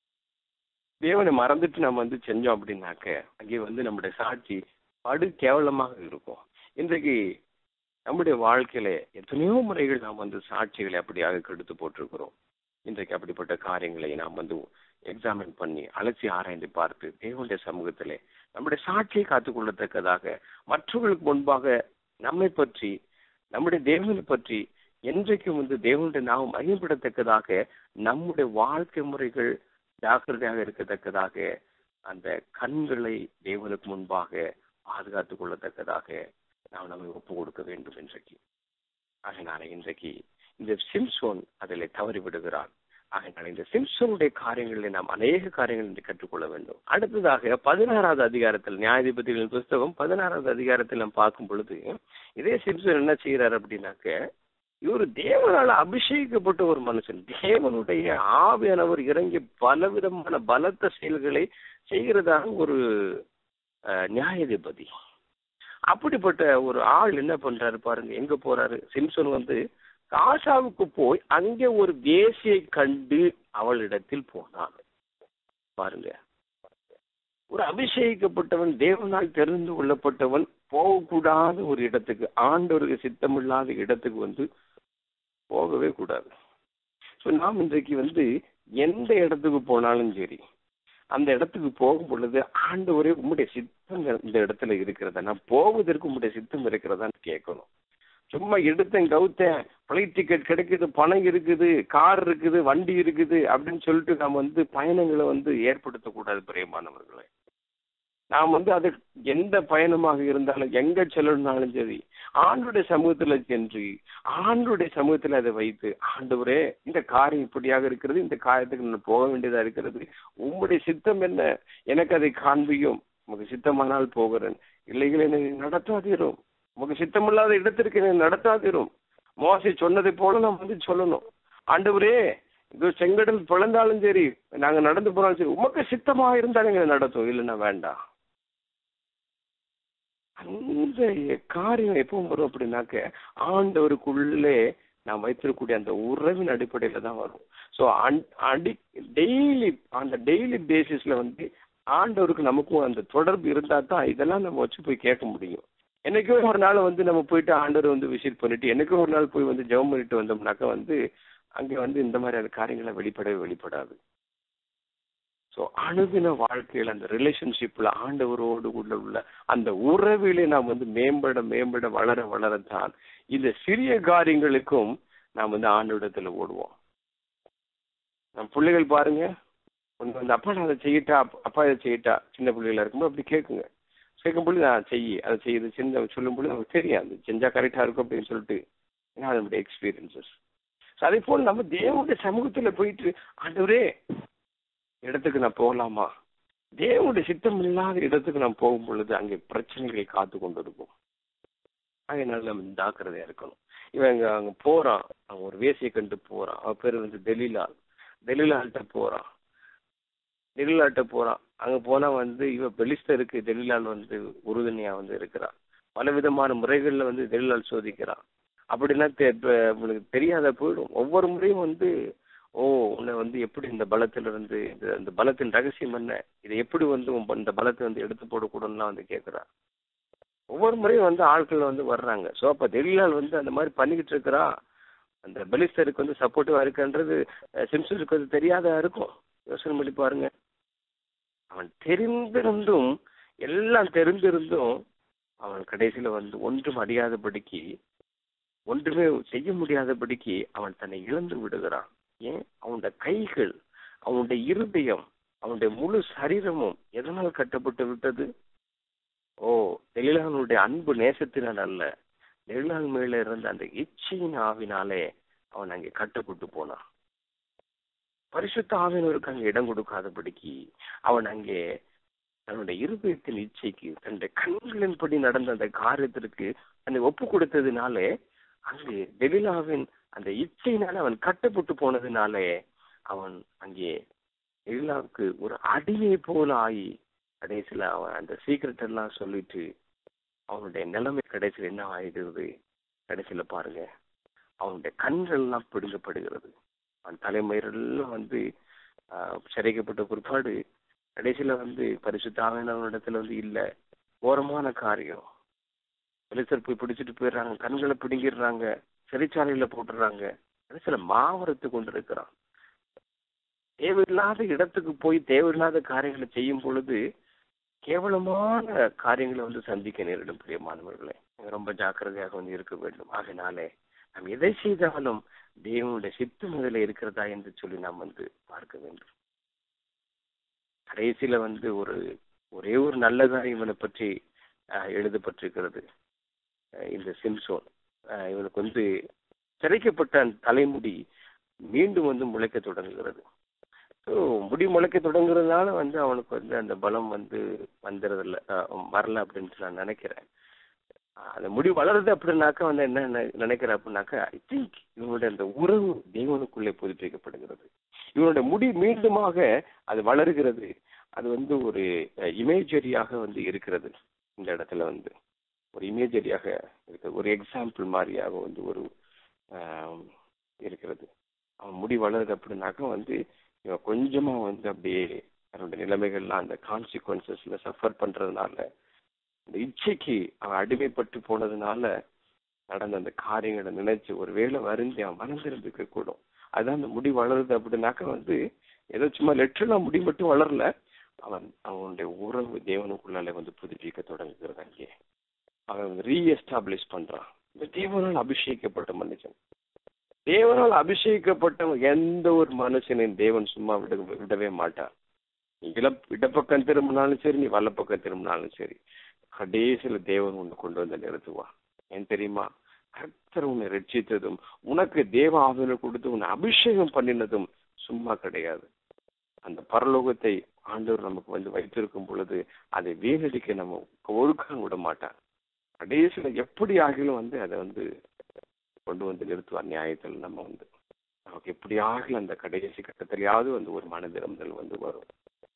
தேவனை மறந்துட்டு நம்ம வந்து செஞ்சோம் அப்படின்னாக்க அங்கே வந்து நம்முடைய சாட்சி படு கேவலமாக இருக்கும் இன்றைக்கு நம்முடைய வாழ்க்கையில எத்தனையோ முறைகள் நாம் வந்து சாட்சிகளை அப்படியாக கெடுத்து போட்டிருக்கிறோம் இன்றைக்கு அப்படிப்பட்ட காரியங்களை நாம் வந்து எக்ஸாமின் பண்ணி அலசி ஆராய்ந்து பார்த்து தேவனுடைய சமூகத்திலே நம்முடைய சாட்சியை காத்துக்கொள்ளத்தக்கதாக மற்றவர்களுக்கு முன்பாக நம்மை பற்றி நம்முடைய தேவனை பற்றி என்றைக்கும் வந்து தேவனுடைய நாம் மகிமைப்படத்தக்கதாக நம்முடைய வாழ்க்கை முறைகள் ஜாக்கிரதையாக இருக்கத்தக்கதாக அந்த கண்களை தேவனுக்கு முன்பாக பாதுகாத்துக் கொள்ளத்தக்கதாக நாம் நம்மை ஒப்பு கொடுக்க வேண்டும் இன்றைக்கு அதனால இன்றைக்கு இந்த சிம்சோன் அதில் தவறி விடுகிறான் ஆகையினால இந்த சிம்சோனுடைய காரியங்களில் நாம் அநேக காரியங்கள் இன்று கற்றுக்கொள்ள வேண்டும் அடுத்ததாக பதினாறாவது அதிகாரத்தில் நியாயாதிபதிகளின் புஸ்தகம் பதினாறாவது அதிகாரத்தில் நாம் பார்க்கும் பொழுது இதே சிம்சோன் என்ன செய்யறாரு அப்படின்னாக்க இவர் தேவனால அபிஷேகிக்கப்பட்ட ஒரு மனுஷன் தேவனுடைய ஆவியானவர் இறங்கி பலவிதமான பலத்த செயல்களை செய்கிறதாக ஒரு அஹ், நியாயாதிபதி அப்படிப்பட்ட ஒரு ஆள் என்ன பண்றாரு பாருங்க எங்க போறாரு சிம்சன் வந்து காசாவுக்கு போய் அங்கே ஒரு வேசியை கண்டு அவளிடத்தில் போனான் பாருங்க ஒரு அபிஷேகிக்கப்பட்டவன் தேவனால் தெரிந்து கொள்ளப்பட்டவன் போகக்கூடாத ஒரு இடத்துக்கு ஆண்டவருக்கு சித்தமில்லாத இடத்துக்கு வந்து போகவே கூடாது ஸோ நாம் இன்றைக்கு வந்து எந்த இடத்துக்கு போனாலும் சரி அந்த இடத்துக்கு போகும் பொழுது ஆண்டவரே உம்முடைய சித்தம் இந்த இடத்துல இருக்கிறதா நான் போவதற்கு உம்முடைய சித்தம் இருக்கிறதான்னு கேட்கணும் சும்மா எடுத்தேன் கவுத்தேன் ஃப்ளைட் டிக்கெட் கிடைக்குது பணம் இருக்குது கார் இருக்குது வண்டி இருக்குது அப்படின்னு சொல்லிட்டு நம்ம வந்து பயணங்களை வந்து ஏற்படுத்தக்கூடாது பிரியமானவர்களே நாம் வந்து அது எந்த பயணமாக இருந்தாலும் எங்க செல்லணும்னாலும் சரி ஆண்டுடைய சமூகத்துல சென்று ஆண்டுடைய சமூகத்துல அதை வைத்து ஆண்டவரே இந்த காரியம் இப்படியாக இருக்கிறது இந்த காரியத்துக்கு நான் போக வேண்டியதா இருக்கிறது உம்முடைய சித்தம் என்ன எனக்கு அதை காண்பியும் உமக்கு சித்தமானால் போகிறேன் இல்லைகள் என்னை நடத்தாதீரும் உமக்கு சித்தமில்லாத இடத்திற்கு என்னை நடத்தாதீரும் மோசி சொன்னதை போல நாம் வந்து சொல்லணும் ஆண்டவரே இது செங்கடல் பிளந்தாலும் சரி நாங்க நடந்து போனாலும் சரி உமக்கு சித்தமா இருந்தாலும் எங்களை நடத்தும் இல்லைன்னா வேண்டாம் அந்த காரியம் எப்போ வரும் அப்படின்னாக்க ஆண்டவருக்குள்ளே நாம் வைத்திருக்கக்கூடிய அந்த உறவின் அடிப்படையில தான் வரும் ஸோ அடி டெய்லி அந்த டெய்லி பேசிஸ்ல வந்து ஆண்டவருக்கு நமக்கும் அந்த தொடர்பு இருந்தா தான் இதெல்லாம் நம்ம வச்சு போய் கேட்க முடியும் என்னைக்கோ ஒரு நாள் வந்து நம்ம போயிட்டு ஆண்டவர் வந்து விசிட் பண்ணிட்டு என்னைக்கோ ஒரு நாள் போய் வந்து ஜெபம் பண்ணிட்டு வந்தோம்னாக்க வந்து அங்கே வந்து இந்த மாதிரியான காரியங்களை வெளிப்படவே வெளிப்படாது ஸோ அணுதின வாழ்க்கையில் அந்த ரிலேஷன்ஷிப்ல ஆண்டவரோடு உள்ள உள்ள அந்த உறவிலே நாம் வந்து மேம்பட மேம்பட வளர வளரத்தான் இந்த சிறிய காரியங்களுக்கும் நாம் வந்து ஆண்டவிடத்துல ஓடுவோம் நம்ம பிள்ளைகள் பாருங்க ஒன்று வந்து அப்பா நான் அதை செய்யட்டா அப்பா இதை செய்யட்டா சின்ன பிள்ளைகளா இருக்கும்போது அப்படி கேட்குங்க கேட்கும் பொழுது நான் செய்யி அதை செய்யுது சின்ன சொல்லும் பொழுது நமக்கு தெரியும் அது செஞ்சா கரெக்டா இருக்கும் அப்படின்னு சொல்லிட்டு ஏன்னா அதனுடைய எக்ஸ்பீரியன்சஸ் அதே போல் நம்ம தேவனுடைய சமூகத்துல போயிட்டு ஆண்டவரே இடத்துக்கு நான் போகலாமா தேவனுடைய சித்தம் இல்லாத இடத்துக்கு நான் போகும் பொழுது அங்கே பிரச்சனைகளை காத்து கொண்டு இருக்கும் அதனால நம்ம ஜாக்கிரதையா இருக்கணும் இவன் அங்க அங்க போறான் அவன் ஒரு வேசியை கண்டு போறான் அவன் பேர் வந்து டெலிலால் டெலிலால்கிட்ட போறான் டெலிலால்கிட்ட போறான் அங்க போனா வந்து இவ பெலிஸ்தருக்கு டெலிலால் வந்து உறுதுணையா வந்து இருக்கிறான் பல விதமான முறைகள்ல வந்து டெலிலால் சோதிக்கிறான் அப்படின்னா உங்களுக்கு தெரியாத போயிடும் ஒவ்வொரு முறையும் வந்து ஓ உன்னை வந்து எப்படி இந்த பலத்துல இருந்து இந்த இந்த பலத்தின் ரகசியம் என்ன இதை எப்படி வந்து இந்த பலத்தை வந்து எடுத்து போடக்கூடாதுலாம் வந்து கேட்கிறான் ஒவ்வொரு முறையும் வந்து ஆட்கள் வந்து வர்றாங்க ஸோ அப்ப டெல்லியால் வந்து அந்த மாதிரி பண்ணிக்கிட்டு இருக்கிறா அந்த பெலிஸ்தருக்கு வந்து சப்போர்ட்டிவா இருக்குன்றது சிம்சனுக்கு வந்து தெரியாத இருக்கும் யோசனை பண்ணி பாருங்க அவன் தெரிந்திருந்தும் எல்லாம் தெரிந்திருந்தும் அவன் கடைசியில வந்து ஒன்றும் அறியாதபடிக்கு ஒன்றுமே செய்ய முடியாதபடிக்கு அவன் தன்னை இழந்து விடுகிறான் ஏன் அவனுடைய கைகள் அவனுடைய இருதயம் அவனுடைய முழு சரீரமும் எதனால் கட்டப்பட்டு விட்டது ஓ தெளிலானுடைய அன்பு நேசத்தினால் அல்ல தெளிலான் மேல இருந்த அந்த இச்சையின் ஆவினாலே அவன் அங்கே கட்டப்பட்டு போனான் பரிசுத்த ஆவினருக்கு அங்கே இடம் கொடுக்காதபடிக்கு அவன் அங்கே தன்னுடைய இருதயத்தின் இச்சைக்கு தன்னுடைய கண்களின்படி நடந்த அந்த காரியத்திற்கு அந்த ஒப்பு கொடுத்ததுனாலே அங்கு டெலிலாவின் அந்த இச்சையினால அவன் கட்டப்பட்டு போனதுனாலே அவன் அங்கே டெலிலாவுக்கு ஒரு அடியை போல ஆகி கடைசியில அவன் அந்த சீக்கிரட் எல்லாம் சொல்லிட்டு அவனுடைய நிலைமை கடைசியில் என்ன ஆயிடுது கடைசியில பாருங்க அவனுடைய கண்கள் எல்லாம் பிடுங்கப்படுகிறது அவன் தலைமயிரெல்லாம் வந்து சிறைக்கப்பட்ட பிற்பாடு கடைசியில வந்து பரிசுத்தாவினவனிடத்துல வந்து இல்ல ஓரமான காரியம் வெளிச்சர் போய் பிடிச்சிட்டு போயிடுறாங்க கண்களை பிடுங்கிடுறாங்க சிறைச்சாலையில போட்டுடுறாங்க கடைசியில மாவரத்து கொண்டு இருக்கிறான் தேவையில்லாத இடத்துக்கு போய் தேவையில்லாத காரியங்களை செய்யும் பொழுது கேவலமான காரியங்களை வந்து சந்திக்க நேரிடும் பிரியமானவர்களே ரொம்ப ஜாக்கிரதையாக வந்து இருக்க வேண்டும் ஆகினாலே நாம் எதை செய்தாலும் தேவனுடைய சித்தம் அதில் இருக்கிறதா என்று சொல்லி நாம் வந்து பார்க்க வேண்டும் கடைசியில வந்து ஒரு ஒரே ஒரு நல்ல காரியம் இவனை பற்றி எழுதப்பட்டிருக்கிறது இந்த சிம்சோன் இவனுக்கு வந்து சிறைக்கப்பட்ட அந்த தலைமுடி மீண்டும் வந்து முளைக்க தொடங்குகிறது ஸோ முடி முளைக்க தொடங்குறதுனால வந்து அவனுக்கு வந்து அந்த பலம் வந்து வந்துடுறதில்ல வரல அப்படின்னு நான் நினைக்கிறேன் அந்த முடி வளருது அப்படின்னாக்கா வந்து என்ன நினைக்கிறேன் அப்படின்னாக்கா ஐ திங்க் இவனுடைய அந்த உறவு தேவனுக்குள்ளே புதுப்பிக்கப்படுகிறது இவனுடைய முடி மீண்டுமாக அது வளருகிறது அது வந்து ஒரு இமேஜரியாக வந்து இருக்கிறது இந்த இடத்துல வந்து ஒரு இமேஜரியாக இருக்கு ஒரு எக்ஸாம்பிள் மாதிரியாக வந்து ஒரு இருக்கிறது அவன் முடி வளருது அப்படின்னாக்கா வந்து இவன் கொஞ்சமா வந்து அப்படியே அவனுடைய நிலைமைகள்லாம் அந்த கான்சிக்வன்சஸ்ல சஃபர் பண்றதுனால இந்த இச்சைக்கு அவன் அடிமைப்பட்டு போனதுனால நடந்த அந்த காரியங்களை நினைச்சு ஒரு வேளை வருந்தி அவன் மனந்திருந்துக்க கூடும் அதான் அந்த முடி வளருது அப்படின்னாக்க வந்து ஏதோ சும்மா லெட்டர்லாம் முடி மட்டும் வளரல அவன் அவனுடைய உறவு தேவனுக்குள்ளால வந்து புதுப்பிக்க தொடங்குகிறது அங்கே அவன் வந்து ரீஎஸ்டாப்ளிஷ் பண்றான் இந்த தேவனால் அபிஷேகிக்கப்பட்ட மனுஷன் தேவனால் அபிஷேகிக்கப்பட்ட எந்த ஒரு மனுஷனையும் தேவன் சும்மா விட விடவே மாட்டான் நீ இலப் இடப்பக்கம் திரும்பினாலும் சரி நீ வலப்பக்கம் திரும்பினாலும் சரி கடைசியில தேவன் உன்னை கொண்டு வந்து நிறுத்துவான் ஏன் தெரியுமா கர்த்தர் உன்னை ரட்சித்ததும் உனக்கு தேவ ஆவினை கொடுத்து உன்னை அபிஷேகம் பண்ணினதும் சும்மா கிடையாது அந்த பரலோகத்தை ஆண்டவர் நமக்கு வந்து வைத்திருக்கும் பொழுது அதை வீணடிக்க நம்ம ஒரு காலம் விட மாட்டார் கடைசியில எப்படி ஆகிலும் வந்து அதை வந்து கொண்டு வந்து நிறுத்துவார் நியாயத்தில் நம்ம வந்து நமக்கு எப்படி ஆகல அந்த கடைசி கட்டத்திலேயாவது வந்து ஒரு மன திரும்புதல் வந்து வரும்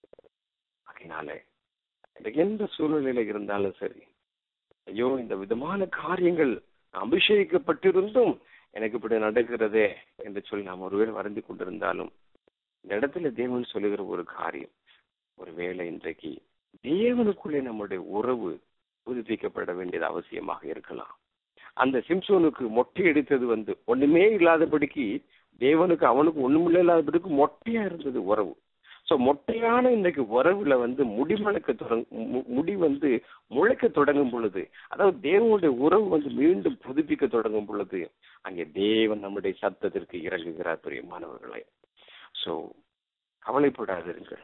அதனாலே இந்த எந்த சூழ்நிலையில இருந்தாலும் சரி ஐயோ இந்த விதமான காரியங்கள் அபிஷேகிக்கப்பட்டிருந்தும் எனக்கு இப்படி நடக்கிறதே என்று சொல்லி நாம் ஒருவேளை வருந்தி கொண்டிருந்தாலும் இந்த இடத்துல தேவன் சொல்லுகிற ஒரு காரியம் ஒருவேளை இன்றைக்கு தேவனுக்குள்ளே நம்முடைய உறவு புதுப்பிக்கப்பட வேண்டியது அவசியமாக இருக்கலாம் அந்த சிம்சோனுக்கு மொட்டை எடுத்தது வந்து ஒண்ணுமே இல்லாதபடிக்கு தேவனுக்கு அவனுக்கு ஒண்ணுமில்ல இல்லாதபடிக்கு மொட்டையா இருந்தது உறவு சோ மொட்டையான இன்றைக்கு உறவுல வந்து முடி முளைக்க தொடங்க மு- முடி வந்து முளைக்க தொடங்கும் பொழுது அதாவது தேவனுடைய உறவு வந்து மீண்டும் புதுப்பிக்க தொடங்கும் பொழுது அங்கே தேவன் நம்முடைய சத்தத்திற்கு இறங்குகிறார் பிரியமானவர்களே சோ கவலைப்படாதிருங்கள்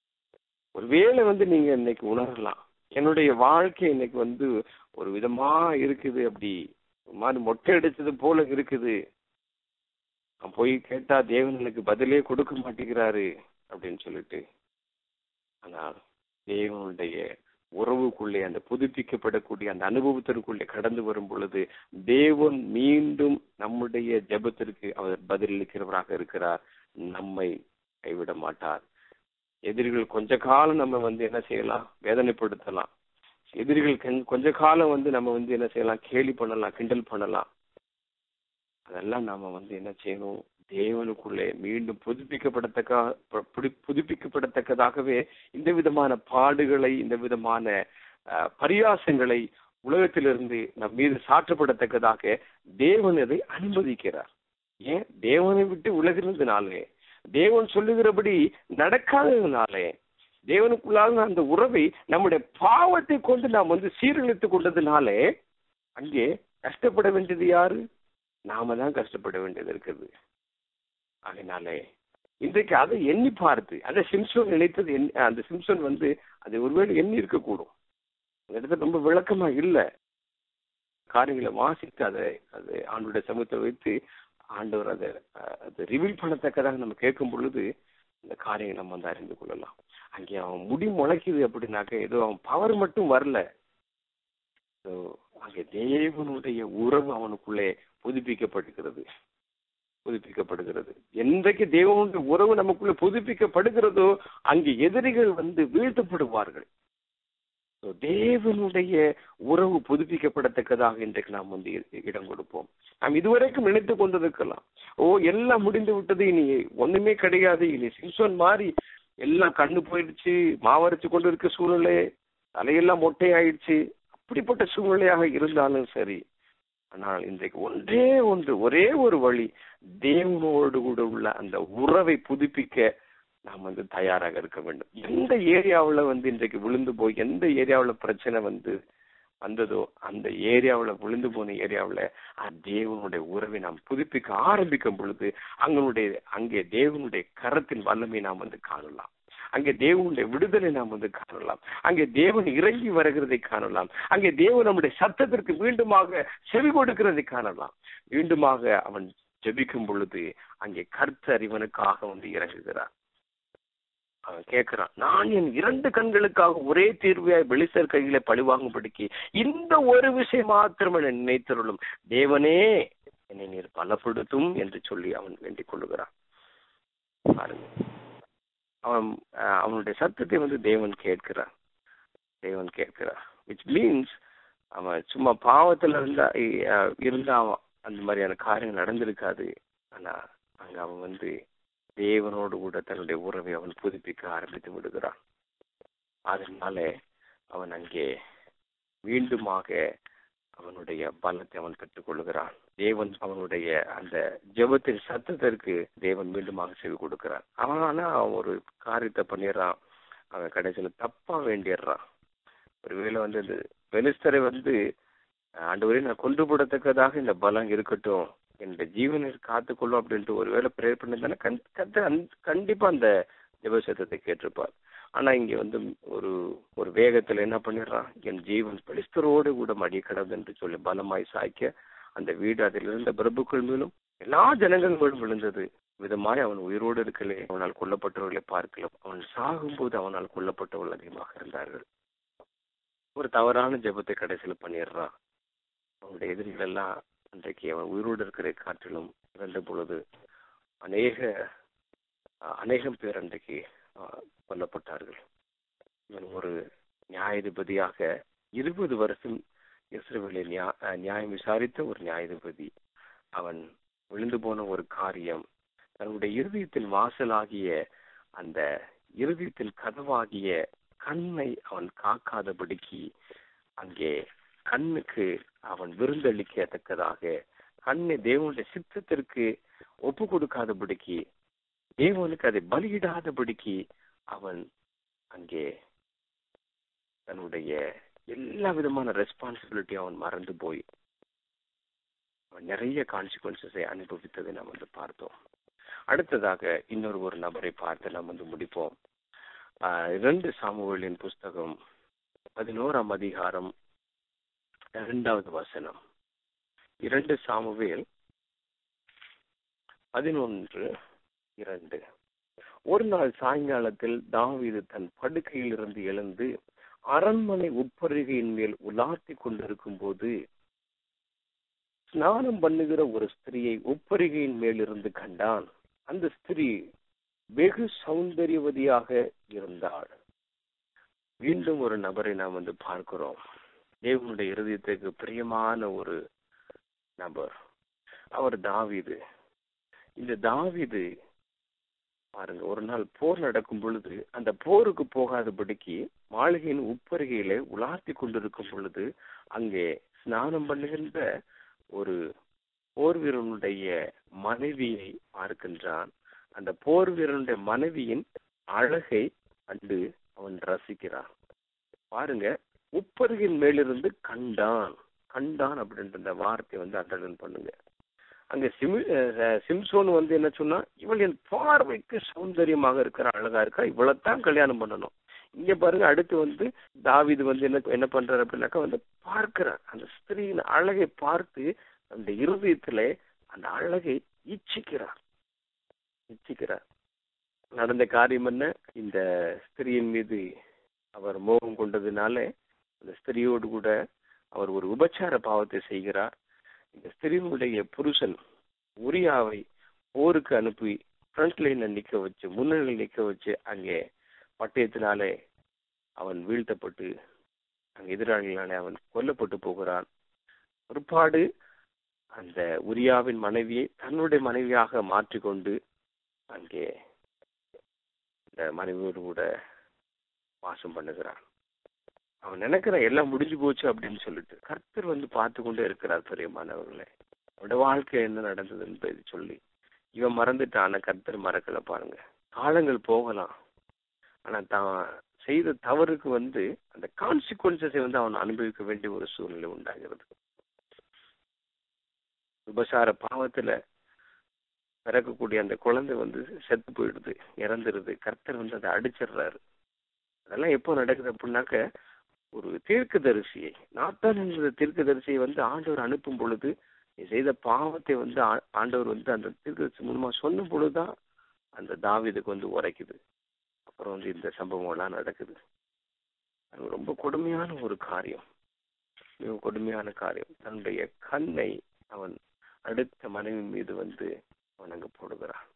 ஒருவேளை வந்து நீங்க இன்னைக்கு உணரலாம் என்னுடைய வாழ்க்கை இன்னைக்கு வந்து ஒரு விதமா இருக்குது அப்படி ஒரு மாதிரி மொட்டை அடிச்சது போல இருக்குது நான் போய் கேட்டா தேவன் எனக்கு பதிலே கொடுக்க மாட்டேங்கிறாரு அப்படின்னு சொல்லிட்டு ஆனால் தேவனுடைய உறவுக்குள்ளே அந்த புதுப்பிக்கப்படக்கூடிய அந்த அனுபவத்திற்குள்ளே கடந்து வரும் பொழுது தேவன் மீண்டும் நம்முடைய ஜெபத்திற்கு அவர் பதிலளிக்கிறவராக இருக்கிறார் நம்மை கைவிட மாட்டார் எதிரிகள் கொஞ்ச காலம் நம்ம வந்து என்ன செய்யலாம் வேதனைப்படுத்தலாம் எதிரிகள் கென்- கொஞ்ச காலம் வந்து நம்ம வந்து என்ன செய்யலாம் கேலி பண்ணலாம் கிண்டல் பண்ணலாம் அதெல்லாம் நாம வந்து என்ன செய்யணும் தேவனுக்குள்ளே மீண்டும் புதுப்பிக்கப்படத்தக்க பு- புது- புதுப்பிக்கப்படத்தக்கதாகவே இந்த விதமான பாடுகளை இந்த விதமான அஹ், பரியாசங்களை உலகத்திலிருந்து நம் மீது சாற்றப்படத்தக்கதாக தேவன் அதை அனுமதிக்கிறார் ஏன் தேவனை விட்டு உலகிருந்தனாலே தேவன் சொல்லுகிறபடி நடக்காததுனாலே தேவனுக்குள்ளாக அந்த உறவை நம்முடைய பாவத்தை கொண்டு நாம் வந்து சீரழித்துக் கொண்டதுனாலே அங்கே கஷ்டப்பட வேண்டியது யாரு நாம தான் கஷ்டப்பட வேண்டியது இருக்குது அதனாலே இன்றைக்கு அதை எண்ணி பார்த்து அந்த சிம்சோன் நினைத்தது எண்ணி- அந்த சிம்சோன் வந்து அதை ஒருவேளை எண்ணி இருக்கக்கூடும் அந்த இடத்துல ரொம்ப விளக்கமா இல்ல காரியங்களை வாசித்து அதை அது ஆண்டுடைய சமூகத்தை வைத்து ஆண்டவர் அதை அஹ், அதை ரிவீல் பண்ணத்தக்கதாக நம்ம கேட்கும் பொழுது இந்த காரியங்களை நம்ம வந்து அறிந்து கொள்ளலாம் அங்கே அவன் முடி முளைக்குது அப்படின்னாக்க ஏதோ அவன் பவர் மட்டும் வரல So, அங்கே தேவனுடைய உறவு அவனுக்குள்ளே புதுப்பிக்கப்படுகிறது புதுப்பிக்கப்படுகிறது என்றைக்கு தேவனுடைய உறவு நமக்குள்ள புதுப்பிக்கப்படுகிறதோ அங்கே எதிரிகள் வந்து வீழ்த்தப்படுவார்கள் So, தேவனுடைய உறவு புதுப்பிக்கப்படத்தக்கதாக இன்றைக்கு நாம் வந்து இ- இடம் கொடுப்போம் நாம் இதுவரைக்கும் நினைத்து கொண்டிருக்கலாம் ஓ எல்லாம் முடிந்து விட்டது இனி ஒண்ணுமே கிடையாது இனி சிம்சோன் மாறி எல்லாம் கண்ணு போயிடுச்சு மாவரைச்சு கொண்டு இருக்க சூழ்நிலை தலையெல்லாம் மொட்டை ஆயிடுச்சு அப்படிப்பட்ட சூழ்நிலையாக இருந்தாலும் சரி ஆனால் இன்றைக்கு ஒன்றே ஒன்று ஒரே ஒரு வழி தேவனோடு கூட உள்ள அந்த உறவை புதுப்பிக்க நாம் வந்து தயாராக இருக்க வேண்டும் எந்த ஏரியாவுல வந்து இன்றைக்கு விழுந்து போய் எந்த ஏரியாவுல பிரச்சனை வந்து வந்ததோ அந்த ஏரியாவுல விழுந்து போன ஏரியாவுல அந்த தேவனுடைய உறவை நாம் புதுப்பிக்க ஆரம்பிக்கும் பொழுது அங்களுடைய அங்கே தேவனுடைய கரத்தின் வல்லமை நாம் வந்து காணலாம் அங்கே தேவனுடைய விடுதலை நாம் வந்து காணலாம் அங்கே தேவன் இறங்கி வருகிறதை காணலாம் அங்கே தேவன் நம்முடைய சத்தத்திற்கு மீண்டுமாக செவி கொடுக்கிறதை காணலாம் மீண்டுமாக அவன் ஜெபிக்கும் பொழுது அங்கே கர்த்தர் இவனுக்காக வந்து இறங்குகிறார் அவன் கேட்கிறான் நான் என் இரண்டு கண்களுக்காக ஒரே தீர்வையாய் வெளிசர் கையில பழிவாங்கும்படிக்கு இந்த ஒரு விஷயம் மாத்திரம் என நினைத்தருளும் தேவனே என்னை நீர் பலப்படுத்தும் என்று சொல்லி அவன் வேண்டிக் கொள்ளுகிறான் பாருங்க அவன் அஹ், அவனுடைய சத்தத்தை வந்து தேவன் கேட்கிறான் தேவன் கேட்கிறான் விச் மீன்ஸ் அவன் சும்மா பாவத்துல இருந்தா அஹ், இருந்தா அவன் அந்த மாதிரியான காரியங்கள் நடந்திருக்காது ஆனா அங்க அவன் வந்து தேவனோடு கூட தன்னுடைய உறவை அவன் புதுப்பிக்க ஆரம்பித்து விடுகிறான் அதனால அவன் அங்கே மீண்டுமாக அவனுடைய பலத்தை அவன் பெற்றுக் கொள்கிறான் தேவன் அவனுடைய அந்த ஜெபத்தின் சத்தத்திற்கு தேவன் மீண்டுமாக செவி கொடுக்கிறான் அவன் ஆனா அவன் ஒரு காரியத்தை பண்ணிடுறான் அவன் கடைசியில தப்பா வேண்டிடுறான் ஒருவேளை வந்து இந்த பெலிஸ்தரை வந்து ஆண்டவரே நான் கொண்டு போடத்தக்கதாக இந்த பலம் இருக்கட்டும் என்னுடைய ஜீவனை காத்துக்கொள்ளும் அப்படின்ட்டு ஒருவேளை ப்ரேயர் பண்ணிருந்தானே கண்டிப்பா அந்த ஜெப சத்தத்தை கேட்டிருப்பார் ஆனா இங்க வந்து ஒரு ஒரு வேகத்துல என்ன பண்ணிடுறான் என் ஜீவன் பெலிஸ்தரோடு கூட மடிய கிடந்து என்று சொல்லி பலமாய் சாய்க்க அந்த வீடு அதில் இருந்த பிரபுக்கள் மேலும் எல்லா ஜனங்கள் மேலும் விழுந்தது விதமாய் அவன் உயிரோடு இருக்கலே அவனால் கொல்லப்பட்டவர்களை பார்க்கலாம் அவன் சாகும்போது அவனால் கொல்லப்பட்டவர்கள் அதிகமாக இருந்தார்கள் ஒரு தவறான ஜெபத்தை கடைசியில் பண்ணிடுறான் அவனுடைய எதிரிகள் எல்லாம் அன்றைக்கு அவன் உயிரோடு இருக்கிற காற்றிலும் இறந்த பொழுது அநேக அஹ், அநேகம் பேர் அன்றைக்கு அஹ், கொல்லப்பட்டார்கள் இவன் ஒரு நியாயாதிபதியாக இருபது வருஷம் இஸ்ரேலை நியாயம் விசாரித்த ஒரு நியாயாதிபதி அவன் விழுந்து போன ஒரு காரியம் தன்னுடைய இருதயத்தின் வாசலாகிய அந்த இருதயத்தின் கதவாகிய கண்ணை அவன் காக்காதபடிக்கு அங்கே கண்ணுக்கு அவன் விருந்தளிக்கத்தக்கதாக கண்ணை தேவனுடைய சித்தத்திற்கு ஒப்பு கொடுக்காதபடிக்கு தேவனுக்கு அதை பலியிடாதபடிக்கு அவன் அங்கே தன்னுடைய எல்லா விதமான ரெஸ்பான்சிபிலிட்டி அவன் மறந்து போய் அவன் நிறைய கான்சிக்வன்சஸை அனுபவித்ததை நாம் வந்து பார்த்தோம் அடுத்ததாக இன்னொரு ஒரு நபரை பார்த்து நாம் வந்து முடிப்போம் ஆஹ் இரண்டு சாமுவேலின் புஸ்தகம் பதினோராம் அதிகாரம் இரண்டாவது வசனம் இரண்டு சாமுவேல் பதினொன்று இரண்டு ஒரு நாள் சாயங்காலத்தில் தாவீது தன் படுக்கையிலிருந்து எழுந்து அரண்மனை உப்பருகையின் மேல் உலாத்தி கொண்டிருக்கும் போது ஸ்நானம் பண்ணுகிற ஒரு ஸ்திரியை உப்பருகையின் மேல் இருந்து கண்டான் அந்த ஸ்திரீ வெகு சௌந்தரியவதியாக இருந்தாள் மீண்டும் ஒரு நபரை நாம் வந்து பார்க்கிறோம் தேவனுடைய இருதயத்துக்கு பிரியமான ஒரு நபர் அவர் தாவீது இந்த தாவீது பாருங்க ஒரு நாள் போர் நடக்கும் பொழுது அந்த போருக்கு போகாதபடிக்கு மாளிகையின் உப்பருகையிலே உலாத்தி கொண்டிருக்கும் பொழுது அங்கே ஸ்நானம் பண்ணுகின்ற ஒரு போர் வீரனுடைய மனைவியை பார்க்கின்றான் அந்த போர் வீரனுடைய மனைவியின் அழகை கண்டு அவன் ரசிக்கிறான் பாருங்க உப்பருகின் மேலிருந்து கண்டான் கண்டான் அப்படின்ற அந்த வார்த்தை வந்து அண்டர்டன் பண்ணுங்க அங்க சிமி அஹ் சிம்சோன் வந்து என்ன சொன்னா இவள் என் பார்வைக்கு சௌந்தரியமாக இருக்கிற அழகா இருக்கா இவளைத்தான் கல்யாணம் பண்ணணும் இங்க பாருங்க அடுத்து வந்து தாவீது வந்து என்ன என்ன பண்றாரு அப்படின்னாக்கா வந்து பார்க்கிறார் அந்த ஸ்திரீயின் அழகை பார்த்து அந்த இருதயத்திலே அந்த அழகை இச்சிக்கிறார் இச்சிக்கிறார் நடந்த காரியம் என்ன இந்த ஸ்திரியின் மீது அவர் மோகம் கொண்டதுனால அந்த ஸ்திரியோடு கூட அவர் ஒரு உபச்சார பாவத்தை செய்கிறார் இந்த ஸ்திரீனுடைய புருஷன் உரியாவை போருக்கு அனுப்பி ஃப்ரண்ட் லைன்ல நிக்க வச்சு முன்னணியில் நிக்க வச்சு அங்கே பட்டயத்தினாலே அவன் வீழ்த்தப்பட்டு அங்க எதிராளிகளாலே அவன் கொல்லப்பட்டு போகிறான் பிற்பாடு அந்த உரியாவின் மனைவியை தன்னுடைய மனைவியாக மாற்றிக்கொண்டு அங்கே இந்த மனைவியோடு கூட வாசம் பண்ணுகிறான் அவன் நினைக்கிறான் எல்லாம் முடிஞ்சு போச்சு அப்படின்னு சொல்லிட்டு கர்த்தர் வந்து பார்த்து கொண்டே இருக்கிறார் பெரியமானவர்களே அவனோட வாழ்க்கை என்ன நடந்தது என்பதை சொல்லி இவன் மறந்துட்டான் ஆனா கர்த்தர் மறக்கல பாருங்க காலங்கள் போகலாம் ஆனா தான் செய்த தவறுக்கு வந்து அந்த கான்சிக்வன்சஸை வந்து அவன் அனுபவிக்க வேண்டிய ஒரு சூழ்நிலை உண்டாகிறது விபசார பாவத்துல பிறக்கக்கூடிய அந்த குழந்தை வந்து செத்து போயிடுது இறந்துருது கர்த்தர் வந்து அதை அடிச்சிடுறாரு அதெல்லாம் எப்போ நடக்குது அப்படின்னாக்க ஒரு தீர்க்கதரிசியை நாத்தான் என்கிற தீர்க்கதரிசியை வந்து ஆண்டவர் அனுப்பும் பொழுது நீ செய்த பாவத்தை வந்து ஆ- ஆண்டவர் வந்து அந்த தீர்க்கதரிசி மூலமா சொன்ன பொழுதுதான் அந்த தாவீதுக்கு வந்து உரைக்குது அப்புறம் வந்து இந்த சம்பவம் எல்லாம் நடக்குது அது ரொம்ப கொடுமையான ஒரு காரியம் மிக கொடுமையான காரியம் தன்னுடைய கண்ணை அவன் அடுத்த மனைவி மீது வந்து அவன் அங்க போடுகிறான்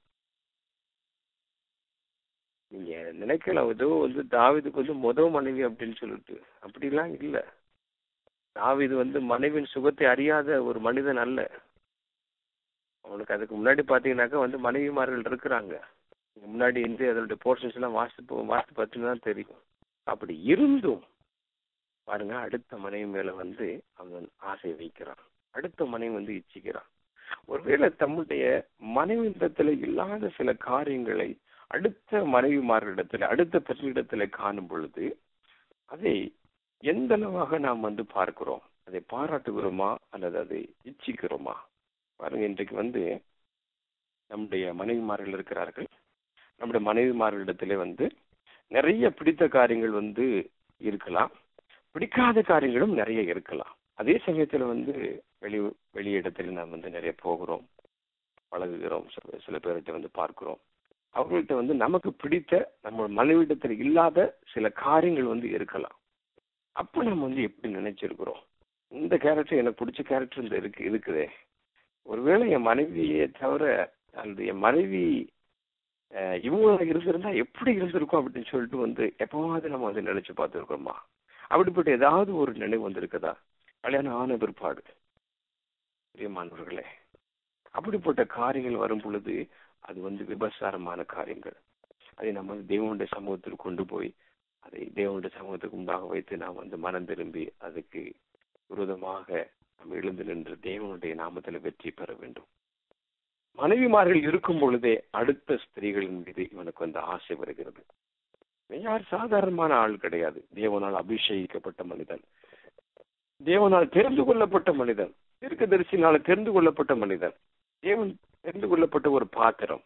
நீங்க நினைக்கலாம் ஏதோ வந்து தாவீதுக்கு வந்து முதல் மனைவி அப்படின்னு சொல்லிட்டு அப்படிலாம் இல்ல தாவீது வந்து மனைவியின் சுகத்தை அறியாத ஒரு மனிதன் அல்ல அவனுக்கு அதுக்கு முன்னாடி பாத்தீங்கன்னாக்கா வந்து மனைவிமார்கள் இருக்கிறாங்க நீங்க முன்னாடி இருந்து அதனுடைய போர்ஷன்ஸ் எல்லாம் வாசித்து வாசித்து பார்த்தீங்கன்னா தான் தெரியும் அப்படி இருந்தும் பாருங்க அடுத்த மனைவி மேல வந்து அவன் ஆசை வைக்கிறான் அடுத்த மனைவி வந்து இச்சிக்கிறான் ஒருவேளை தம்முடைய மனைவியிடத்துல இல்லாத சில காரியங்களை அடுத்த மனைவிமார்களிடத்துல அடுத்த பெண்ணிடத்துல காணும் பொழுது அதை எந்த அளவாக நாம் வந்து பார்க்கிறோம் அதை பாராட்டுகிறோமா அல்லது அதை இச்சிக்கிறோமா பாருங்க இன்றைக்கு வந்து நம்முடைய மனைவிமார்கள் இருக்கிறார்கள் நம்முடைய மனைவிமார்களிடத்திலே வந்து நிறைய பிடித்த காரியங்கள் வந்து இருக்கலாம் பிடிக்காத காரியங்களும் நிறைய இருக்கலாம் அதே சமயத்துல வந்து வெளி வெளி இடத்துல நாம் வந்து நிறைய போகிறோம் பழகுகிறோம் சில சில பேர்கிட்ட வந்து பார்க்கிறோம் அவர்கள்ட்ட வந்து நமக்கு பிடித்த நம்ம மனைவிடத்தில் இல்லாத சில காரியங்கள் வந்து இருக்கலாம் அப்ப நம்ம வந்து எப்படி நினைச்சிருக்கிறோம் இந்த கேரக்டர் எனக்கு பிடிச்ச கேரக்டர் இந்த இருக்கு இருக்குதே ஒருவேளை என் மனைவியை தவிர அந்த என் மனைவி அஹ், இவங்கள இருந்திருந்தா எப்படி இருந்திருக்கும் அப்படின்னு சொல்லிட்டு வந்து எப்பவாவது நம்ம வந்து நினைச்சு பார்த்துருக்கோமா அப்படிப்பட்ட ஏதாவது ஒரு நினைவு வந்திருக்குதா கல்யாணம் ஆன பிற்பாடு பிரியமானவர்களே அப்படிப்பட்ட காரியங்கள் வரும் பொழுது அது வந்து விபசாரமான காரியங்கள் அதை நம்ம வந்து தேவனுடைய சமூகத்தில் கொண்டு போய் அதை தேவனுடைய சமூகத்துக்கு முன்பாக வைத்து நாம் வந்து மனம் திரும்பி அதுக்கு விரோதமாக நாம் எழுந்து நின்று தேவனுடைய நாமத்தில் வெற்றி பெற வேண்டும் மனைவிமார்கள் இருக்கும் பொழுதே அடுத்த ஸ்திரீகளின் மீது இவனுக்கு வந்து ஆசை வருகிறது இவன் யார் சாதாரணமான ஆள் கிடையாது தேவனால் அபிஷேகிக்கப்பட்ட மனிதன் தேவனால் தெரிந்து கொள்ளப்பட்ட மனிதன் தீர்க்கதரிசினால தெரிந்து கொள்ளப்பட்ட மனிதன் தேவன் தெரிந்து கொள்ளப்பட்ட ஒரு பாத்திரம்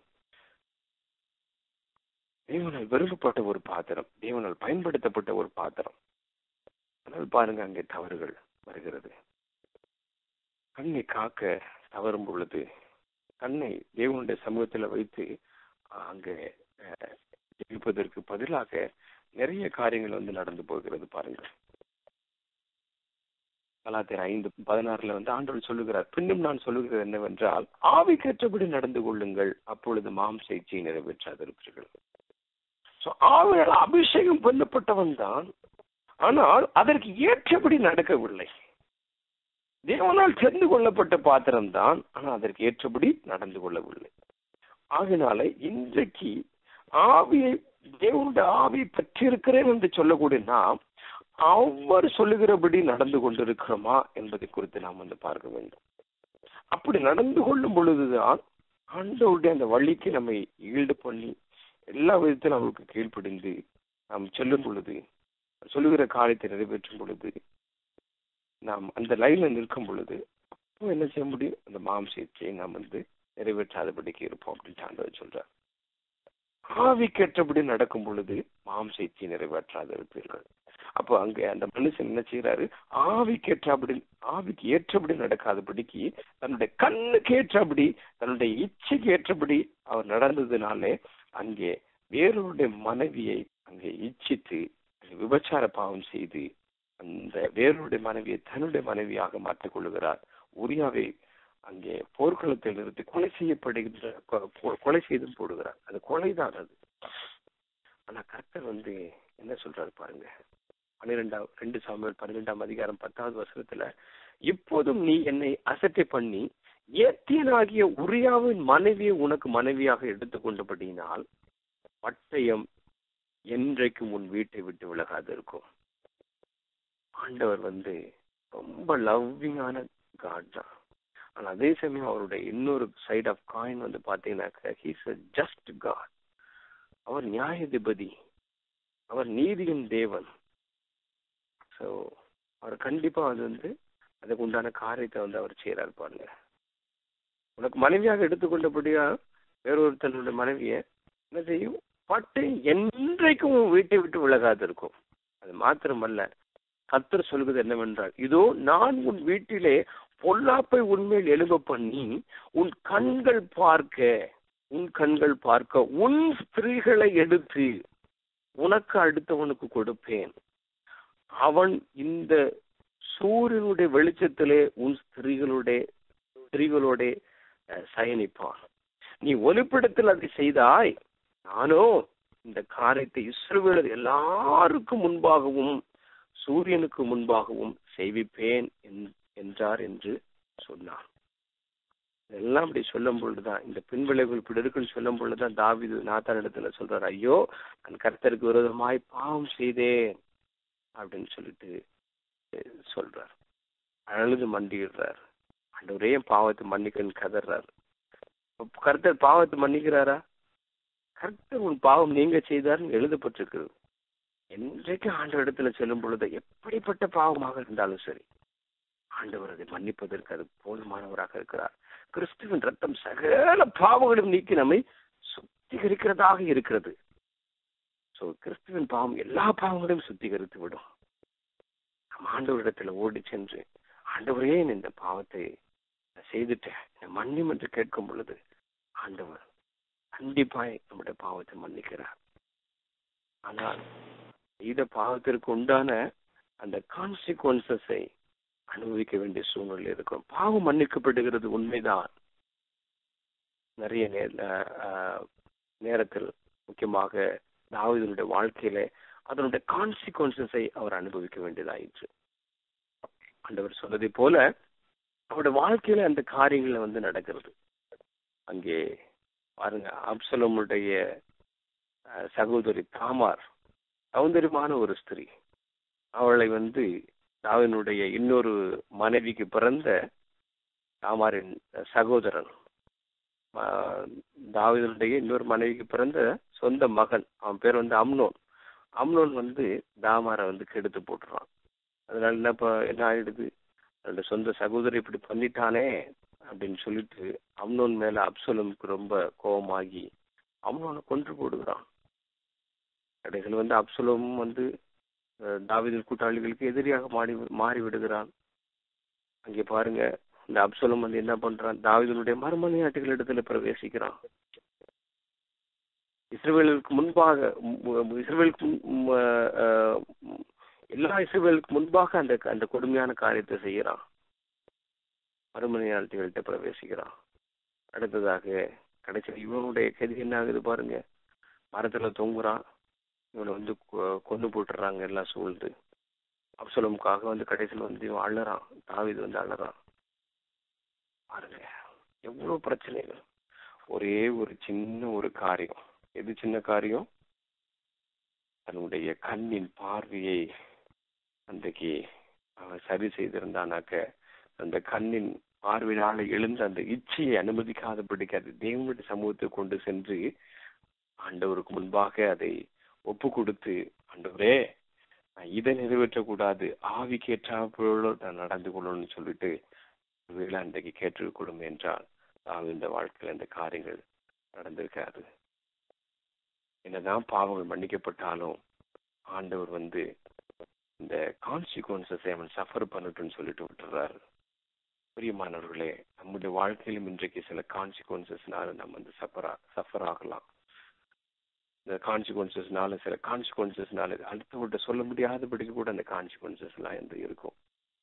தேவனால் விரும்பப்பட்ட ஒரு பாத்திரம் தேவனால் பயன்படுத்தப்பட்ட ஒரு பாத்திரம் ஆனால் பாருங்க அங்கே தவறுகள் வருகிறது கண்ணை காக்க தவறும் பொழுது கண்ணை தேவனுடைய சமூகத்துல வைத்து அங்கே அஹ், ஜெபிப்பதற்கு பதிலாக நிறைய காரியங்கள் வந்து நடந்து போகிறது பாருங்க கலாத்தியர் ஐந்து பதினாறுல வந்து ஆண்டவர் சொல்லுகிறார் பின்னும் நான் சொல்லுகிறது என்னவென்றால் ஆவிக்கேற்றபடி நடந்து கொள்ளுங்கள் அப்பொழுது மாம்ச இச்சையை நிறைவேற்றாதிருப்பீர்கள் So, ஆவியால் அபிஷேகம் பண்ணப்பட்டவன் தான் ஆனால் அதற்கு ஏற்றபடி நடக்கவில்லை தேவனால் தெரிந்து கொள்ளப்பட்ட பாத்திரம் தான் ஆனால் அதற்கு ஏற்றபடி நடந்து கொள்ளவில்லை ஆகினால இன்றைக்கு ஆவியை தேவனுடைய ஆவி பெற்றிருக்கிறேன் என்று சொல்லக்கூடிய நாம் அவர் சொல்லுகிறபடி நடந்து கொண்டிருக்கிறோமா என்பதை குறித்து நாம் வந்து பார்க்க வேண்டும் அப்படி நடந்து கொள்ளும் பொழுதுதான் ஆண்டவருடைய அந்த வழிக்கு நம்மை ஈடு பண்ணி எல்லா விதத்திலும் அவருக்கு கீழ்ப்படிந்து நாம் செல்லும் பொழுது சொல்லுகிற காரியத்தை நிறைவேற்றும் பொழுது நாம் அந்த லைன்ல நிற்கும் பொழுது அப்போ என்ன செய்ய முடியும் அந்த மாம்சத்தை நாம் வந்து நிறைவேற்றாதபடிக்கு இருப்போம் அப்படின்னு ஆண்டவர் சொல்றார் ஆவிக்கேற்றபடி நடக்கும் பொழுது மாம்சத்தை நிறைவேற்றாத இருப்பீர்கள் அப்போ அங்க அந்த மனுஷன் என்ன செய்யறாரு ஆவிக்கேற்றபடி ஆவிக்கு ஏற்றபடி நடக்காதபடிக்கு தன்னுடைய கண்ணுக்கு ஏற்றபடி தன்னுடைய இச்சைக்கு ஏற்றபடி அவர் நடந்ததுனாலே அங்கே வேறொருடைய மனைவியை அங்கே இச்சித்து அங்கே விபச்சார பாவம் செய்து அந்த வேறொருடைய மனைவியை தன்னுடைய மனைவியாக மாற்றிக் கொள்ளுகிறார் உரியாவை அங்கே போர்க்களத்தில் இருந்து கொலை செய்யப்படுகின்ற கொ- கொ- கொலை செய்தும் போடுகிறார் அது கொலைதான் அது ஆனா கர்த்தர் வந்து என்ன சொல்றாரு பாருங்க பன்னிரெண்டாம் ரெண்டு சாமியல் பன்னிரெண்டாம் அதிகாரம் பத்தாவது வருஷத்துல இப்போதும் நீ என்னை அசட்டை பண்ணி ஏத்தியனாகிய உரியாவின் மனைவியை உனக்கு மனைவியாக எடுத்துக்கொண்டபடியினால் பட்டயம் என்றைக்கும் உன் வீட்டை விட்டு விலகாது இருக்கும் ஆண்டவர் வந்து ரொம்ப லவ்விங்கான காட் தான் ஆனா அதே சமயம் அவருடைய இன்னொரு சைட் ஆஃப் காயின் வந்து பாத்தீங்கன்னாக்க ஹீஸ் அ ஜஸ்ட் காட் அவர் நியாயாதிபதி அவர் நீதியின் தேவன் ஸோ அவர் கண்டிப்பா அது வந்து அதுக்கு உண்டான காரியத்தை வந்து அவர் செய்யறாரு பாருங்க உனக்கு மனைவியாக எடுத்துக்கொண்டபடியா வேறொருத்தனுடைய மனைவியை என்ன செய்யும் பட்டு என்றைக்கும் உன் வீட்டை விட்டு விலகாது இருக்கும் அது மாத்திரமல்ல கர்த்தர் சொல்வது என்னவென்றால் இதோ நான் உன் வீட்டிலே பொல்லாப்பை உன்மேல் எழும்ப பண்ணி உன் கண்கள் பார்க்க உன் கண்கள் பார்க்க உன் ஸ்திரீகளை எடுத்து உனக்கு அடுத்தவனுக்கு கொடுப்பேன் அவன் இந்த சூரியனுடைய வெளிச்சத்திலே உன் ஸ்திரீகளுடைய ஸ்திரீகளோட அஹ், சயனிப்பான் நீ ஒலிப்பிடத்தில் அதை செய்தாய் நானோ இந்த காரியத்தை இஸ்ரவேலர் எல்லாருக்கும் முன்பாகவும் சூரியனுக்கு முன்பாகவும் செய்விப்பேன் என்- என்றார் என்று சொன்னார் இதெல்லாம் அப்படி சொல்லும் பொழுதுதான் இந்த பின்விளைவுகள் இப்படி இருக்குன்னு சொல்லும் பொழுதுதான் தாவீது நாத்தான் இடத்துல சொல்றாரு ஐயோ நான் கர்த்தருக்கு விரோதமாய் பாவம் செய்தேன் அப்படின்னு சொல்லிட்டு அஹ், சொல்றார் அழுது மண்டிடுறார் ஆண்டவரே என் பாவத்தை மன்னிக்கன்னு கதறார் அப்ப கர்த்தர் பாவத்தை மன்னிக்கிறாரா கர்த்தர் உன் பாவம் நீங்க செய்தார்னு எழுதப்பட்டிருக்கிறது என்றைக்கு ஆண்டவர் இடத்துல செல்லும் பொழுது எப்படிப்பட்ட பாவமாக இருந்தாலும் சரி ஆண்டவர் அதை மன்னிப்பதற்கு அது போதுமானவராக இருக்கிறார் கிறிஸ்துவின் ரத்தம் சகல பாவங்களும் நீக்கி நம்மை சுத்திகரிக்கிறதாக இருக்கிறது சோ கிறிஸ்துவின் பாவம் எல்லா பாவங்களையும் சுத்திகரித்து விடும் நம்ம ஆண்டவரிடத்துல ஓடி சென்று ஆண்டவரே நான் இந்த பாவத்தை நான் செய்துட்டேன் என்னை மன்னியும் என்று கேட்கும் பொழுது ஆண்டவர் கண்டிப்பாய் நம்முடைய பாவத்தை மன்னிக்கிறார் ஆனால் செய்த பாவத்திற்கு உண்டான அந்த கான்சிக்வன்சஸை அனுபவிக்க வேண்டிய சூழ்நிலை இருக்கும் பாவம் மன்னிக்கப்படுகிறது உண்மைதான் நிறைய நே- ஆஹ் நேரத்தில் முக்கியமாக தாவீதுடைய வாழ்க்கையில அதனுடைய கான்சிக்வன்சஸை அவர் அனுபவிக்க வேண்டியதாயிற்று ஆண்டவர் சொன்னதை போல அவருடைய வாழ்க்கையில அந்த காரியங்கள் வந்து நடக்கிறது அங்கே பாருங்க அப்சலமுடைய அஹ், சகோதரி தாமார் சௌந்தரியமான ஒரு ஸ்திரீ அவளை வந்து தாவினுடைய இன்னொரு மனைவிக்கு பிறந்த தாமாரின் சகோதரன் ஆஹ், தாவீதுடைய இன்னொரு மனைவிக்கு பிறந்த சொந்த மகன் அவன் பேர் வந்து அம்னோன் அம்னோன் வந்து தாமாரை வந்து கெடுத்து போட்டுறான் அதனால என்ன ப- என்ன ஆயிடுது அந்த சொந்த சகோதரி இப்படி பண்ணிட்டானே அப்படின்னு சொல்லிட்டு அம்னோன் மேல அப்சலமுக்கு ரொம்ப கோபமாகி அம்னோனை கொன்று போடுகிறான் கடைசியில் வந்து அப்சலமும் வந்து அஹ், தாவீதின் கூட்டாளிகளுக்கு எதிரியாக மாறி மாறி விடுகிறான் அங்கே பாருங்க இந்த அப்சலம் வந்து என்ன பண்றான் தாவீதனுடைய மறுமனையாட்டுகள் இடத்துல பிரவேசிக்கிறான் இஸ்ரவேலுக்கு முன்பாக ம், ம், இஸ்ரவேலுக்கு முன்- ம், அஹ், ம், எல்லா இஸ்ரவேலுக்கு முன்பாக அந்த அந்த கொடுமையான காரியத்தை செய்யறான் மறுமனையாட்டிகள்கிட்ட பிரவேசிக்கிறான் அடுத்ததாக கடைசியில் இவனுடைய கதி என்ன ஆகுது பாருங்க மரத்துல தொங்குறான் இவனை வந்து கொ- கொன்னு போட்டுறாங்க எல்லாம் சூழ்ந்து அப்சலமுக்காக வந்து கடைசியில் வந்து இவன் அழறான் தாவீது வந்து அழறான் பாருங்க எவ்வளவு பிரச்சனைகள் ஒரே ஒரு சின்ன ஒரு காரியம் எது சின்ன காரியம் தன்னுடைய கண்ணின் பார்வையை அன்றைக்கு அவன் சரி செய்திருந்தானாக்க அந்த கண்ணின் பார்வையினால எழுந்த அந்த இச்சையை அனுமதிக்காதபடிக்கு அது தேவனுடைய சமூகத்துக்கு கொண்டு சென்று ஆண்டவருக்கு முன்பாக அதை ஒப்பு கொடுத்து ஆண்டவரே நான் இதை நிறைவேற்றக்கூடாது ஆவிக்கேற்றா போல நான் நடந்து கொள்ளணும்னு சொல்லிட்டு ஒருவேளை அன்றைக்கு கேட்டுக்கொடும் என்றால் நான் இந்த வாழ்க்கையில் இந்த காரியங்கள் நடந்திருக்காது என்னதான் பாவங்கள் மன்னிக்கப்பட்டாலும் ஆண்டவர் வந்து இந்த கான்சிக்வன்சஸை அவன் சஃபர் பண்ணட்டும்னு சொல்லிட்டு விட்டுறாரு பிரியமானவர்களே நம்முடைய வாழ்க்கையிலும் இன்றைக்கு சில கான்சிக்வன்சஸ்னால நம்ம வந்து சஃபரா சஃபர் ஆகலாம் இந்த கான்சிக்வன்சஸ்னால சில கான்சிக்வன்சஸ்னால அடுத்தவர்கிட்ட சொல்ல முடியாதபடிக்கு கூட அந்த கான்சிக்வன்சஸ் எல்லாம் வந்து இருக்கும்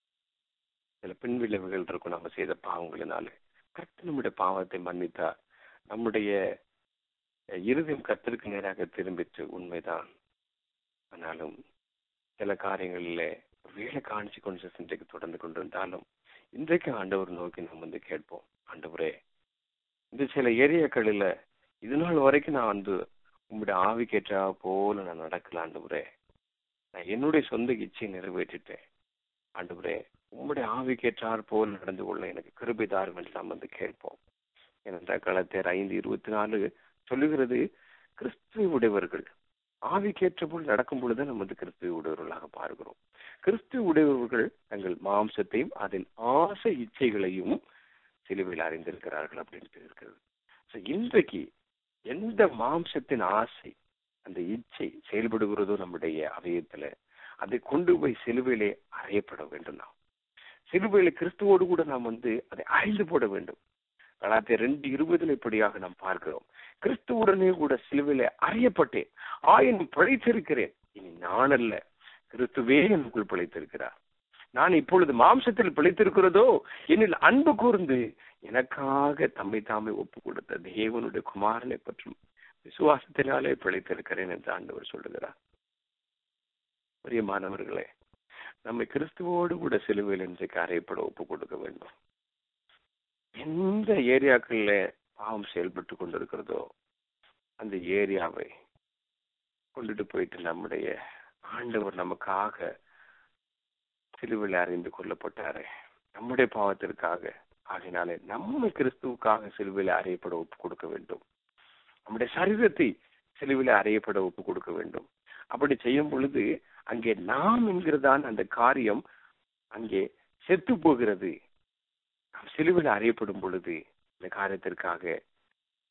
சில பின்விளைவுகள் இருக்கும் நம்ம செய்த பாவங்களினால கரெக்ட் நம்முடைய பாவத்தை மன்னித்தா நம்முடைய அஹ், இருதயம் கர்த்தருக்கு நேராக திரும்பிச்சு உண்மைதான் ஆனாலும் சில காரியங்களில் வேலை கான்சிக்வன்சஸ் இன்றைக்கு தொடர்ந்து கொண்டிருந்தாலும் இன்றைக்கு ஆண்டவர் நோக்கி நம்ம வந்து கேட்போம் ஆண்டவரே இந்த சில ஏரியாக்களில் இது நாள் வரைக்கும் நான் வந்து உங்களுடைய ஆவிக்கேற்றா போல நான் நடக்கல ஆண்டவரே நான் என்னுடைய சொந்த இச்சையை நிறைவேற்றிட்டேன் ஆண்டவரே உம்முடைய ஆவிக்கேற்றார் போல் நடந்து கொள்ள எனக்கு கிருபை தாரும் என்று நாம் வந்து கேட்போம் ஏனென்றால் களத்தேர் ஐந்து இருபத்தி நாலு சொல்லுகிறது கிறிஸ்துவ உடையவர்கள் ஆவிக்கேற்ற போல் நடக்கும் பொழுது நம்ம வந்து கிறிஸ்துவ உடையவர்களாக பார்க்கிறோம் கிறிஸ்துவ உடையவர்கள் தங்கள் மாம்சத்தையும் அதன் ஆசை இச்சைகளையும் சிலுவையில் அறிந்திருக்கிறார்கள் அப்படின்னு இருக்கிறது So, இன்றைக்கு எந்த மாம்சத்தின் ஆசை அந்த இச்சை செயல்படுகிறதோ நம்முடைய அவயத்துல அதை கொண்டு போய் சிலுவையிலே அறையப்பட வேண்டும் நாம் சிலுவையில கிறிஸ்துவோடு கூட நாம் வந்து அதை அழிந்து போட வேண்டும் கலாத்திய ரெண்டு இருபதுல இப்படியாக நாம் பார்க்கிறோம் கிறிஸ்துவுடனே கூட சிலுவையில அறையப்பட்டேன் ஆயினும் பிழைத்திருக்கிறேன் இனி நான் அல்ல கிறிஸ்துவே எனக்குள் பிழைத்திருக்கிறார் நான் இப்பொழுது மாம்சத்தில் பிழைத்திருக்கிறதோ என்னில் அன்பு கூர்ந்து எனக்காக தம்மை தாமே ஒப்பு கொடுத்த தேவனுடைய குமாரனை பற்றும் விசுவாசத்தினாலே பிழைத்திருக்கிறேன் என்று ஆண்டவர் சொல்லுகிறார் பிரியமானவர்களே நம்மை கிறிஸ்துவோடு கூட சிலுவையில் இன்றைக்கு அறையப்பட ஒப்பு கொடுக்க வேண்டும் எந்த ஏரியாக்கள்ல பாவம் செயல்பட்டு கொண்டிருக்கிறதோ அந்த ஏரியாவை கொண்டுட்டு போயிட்டு நம்முடைய ஆண்டவர் நமக்காக சிலுவையில் அறிந்து கொள்ளப்பட்டாரே நம்முடைய பாவத்திற்காக ஆகினாலே நம்ம கிறிஸ்துவுக்காக சிலுவையில் அறையப்பட ஒப்பு கொடுக்க வேண்டும் நம்முடைய சரீரத்தை சிலுவையில் அறையப்பட ஒப்பு கொடுக்க வேண்டும் அப்படி செய்யும் பொழுது அங்கே நாம் என்கிறதான அந்த காரியம் அங்கே செத்து போகிறது நாம் சிலுவையில் அறையப்படும் பொழுது இந்த காரியத்திற்காக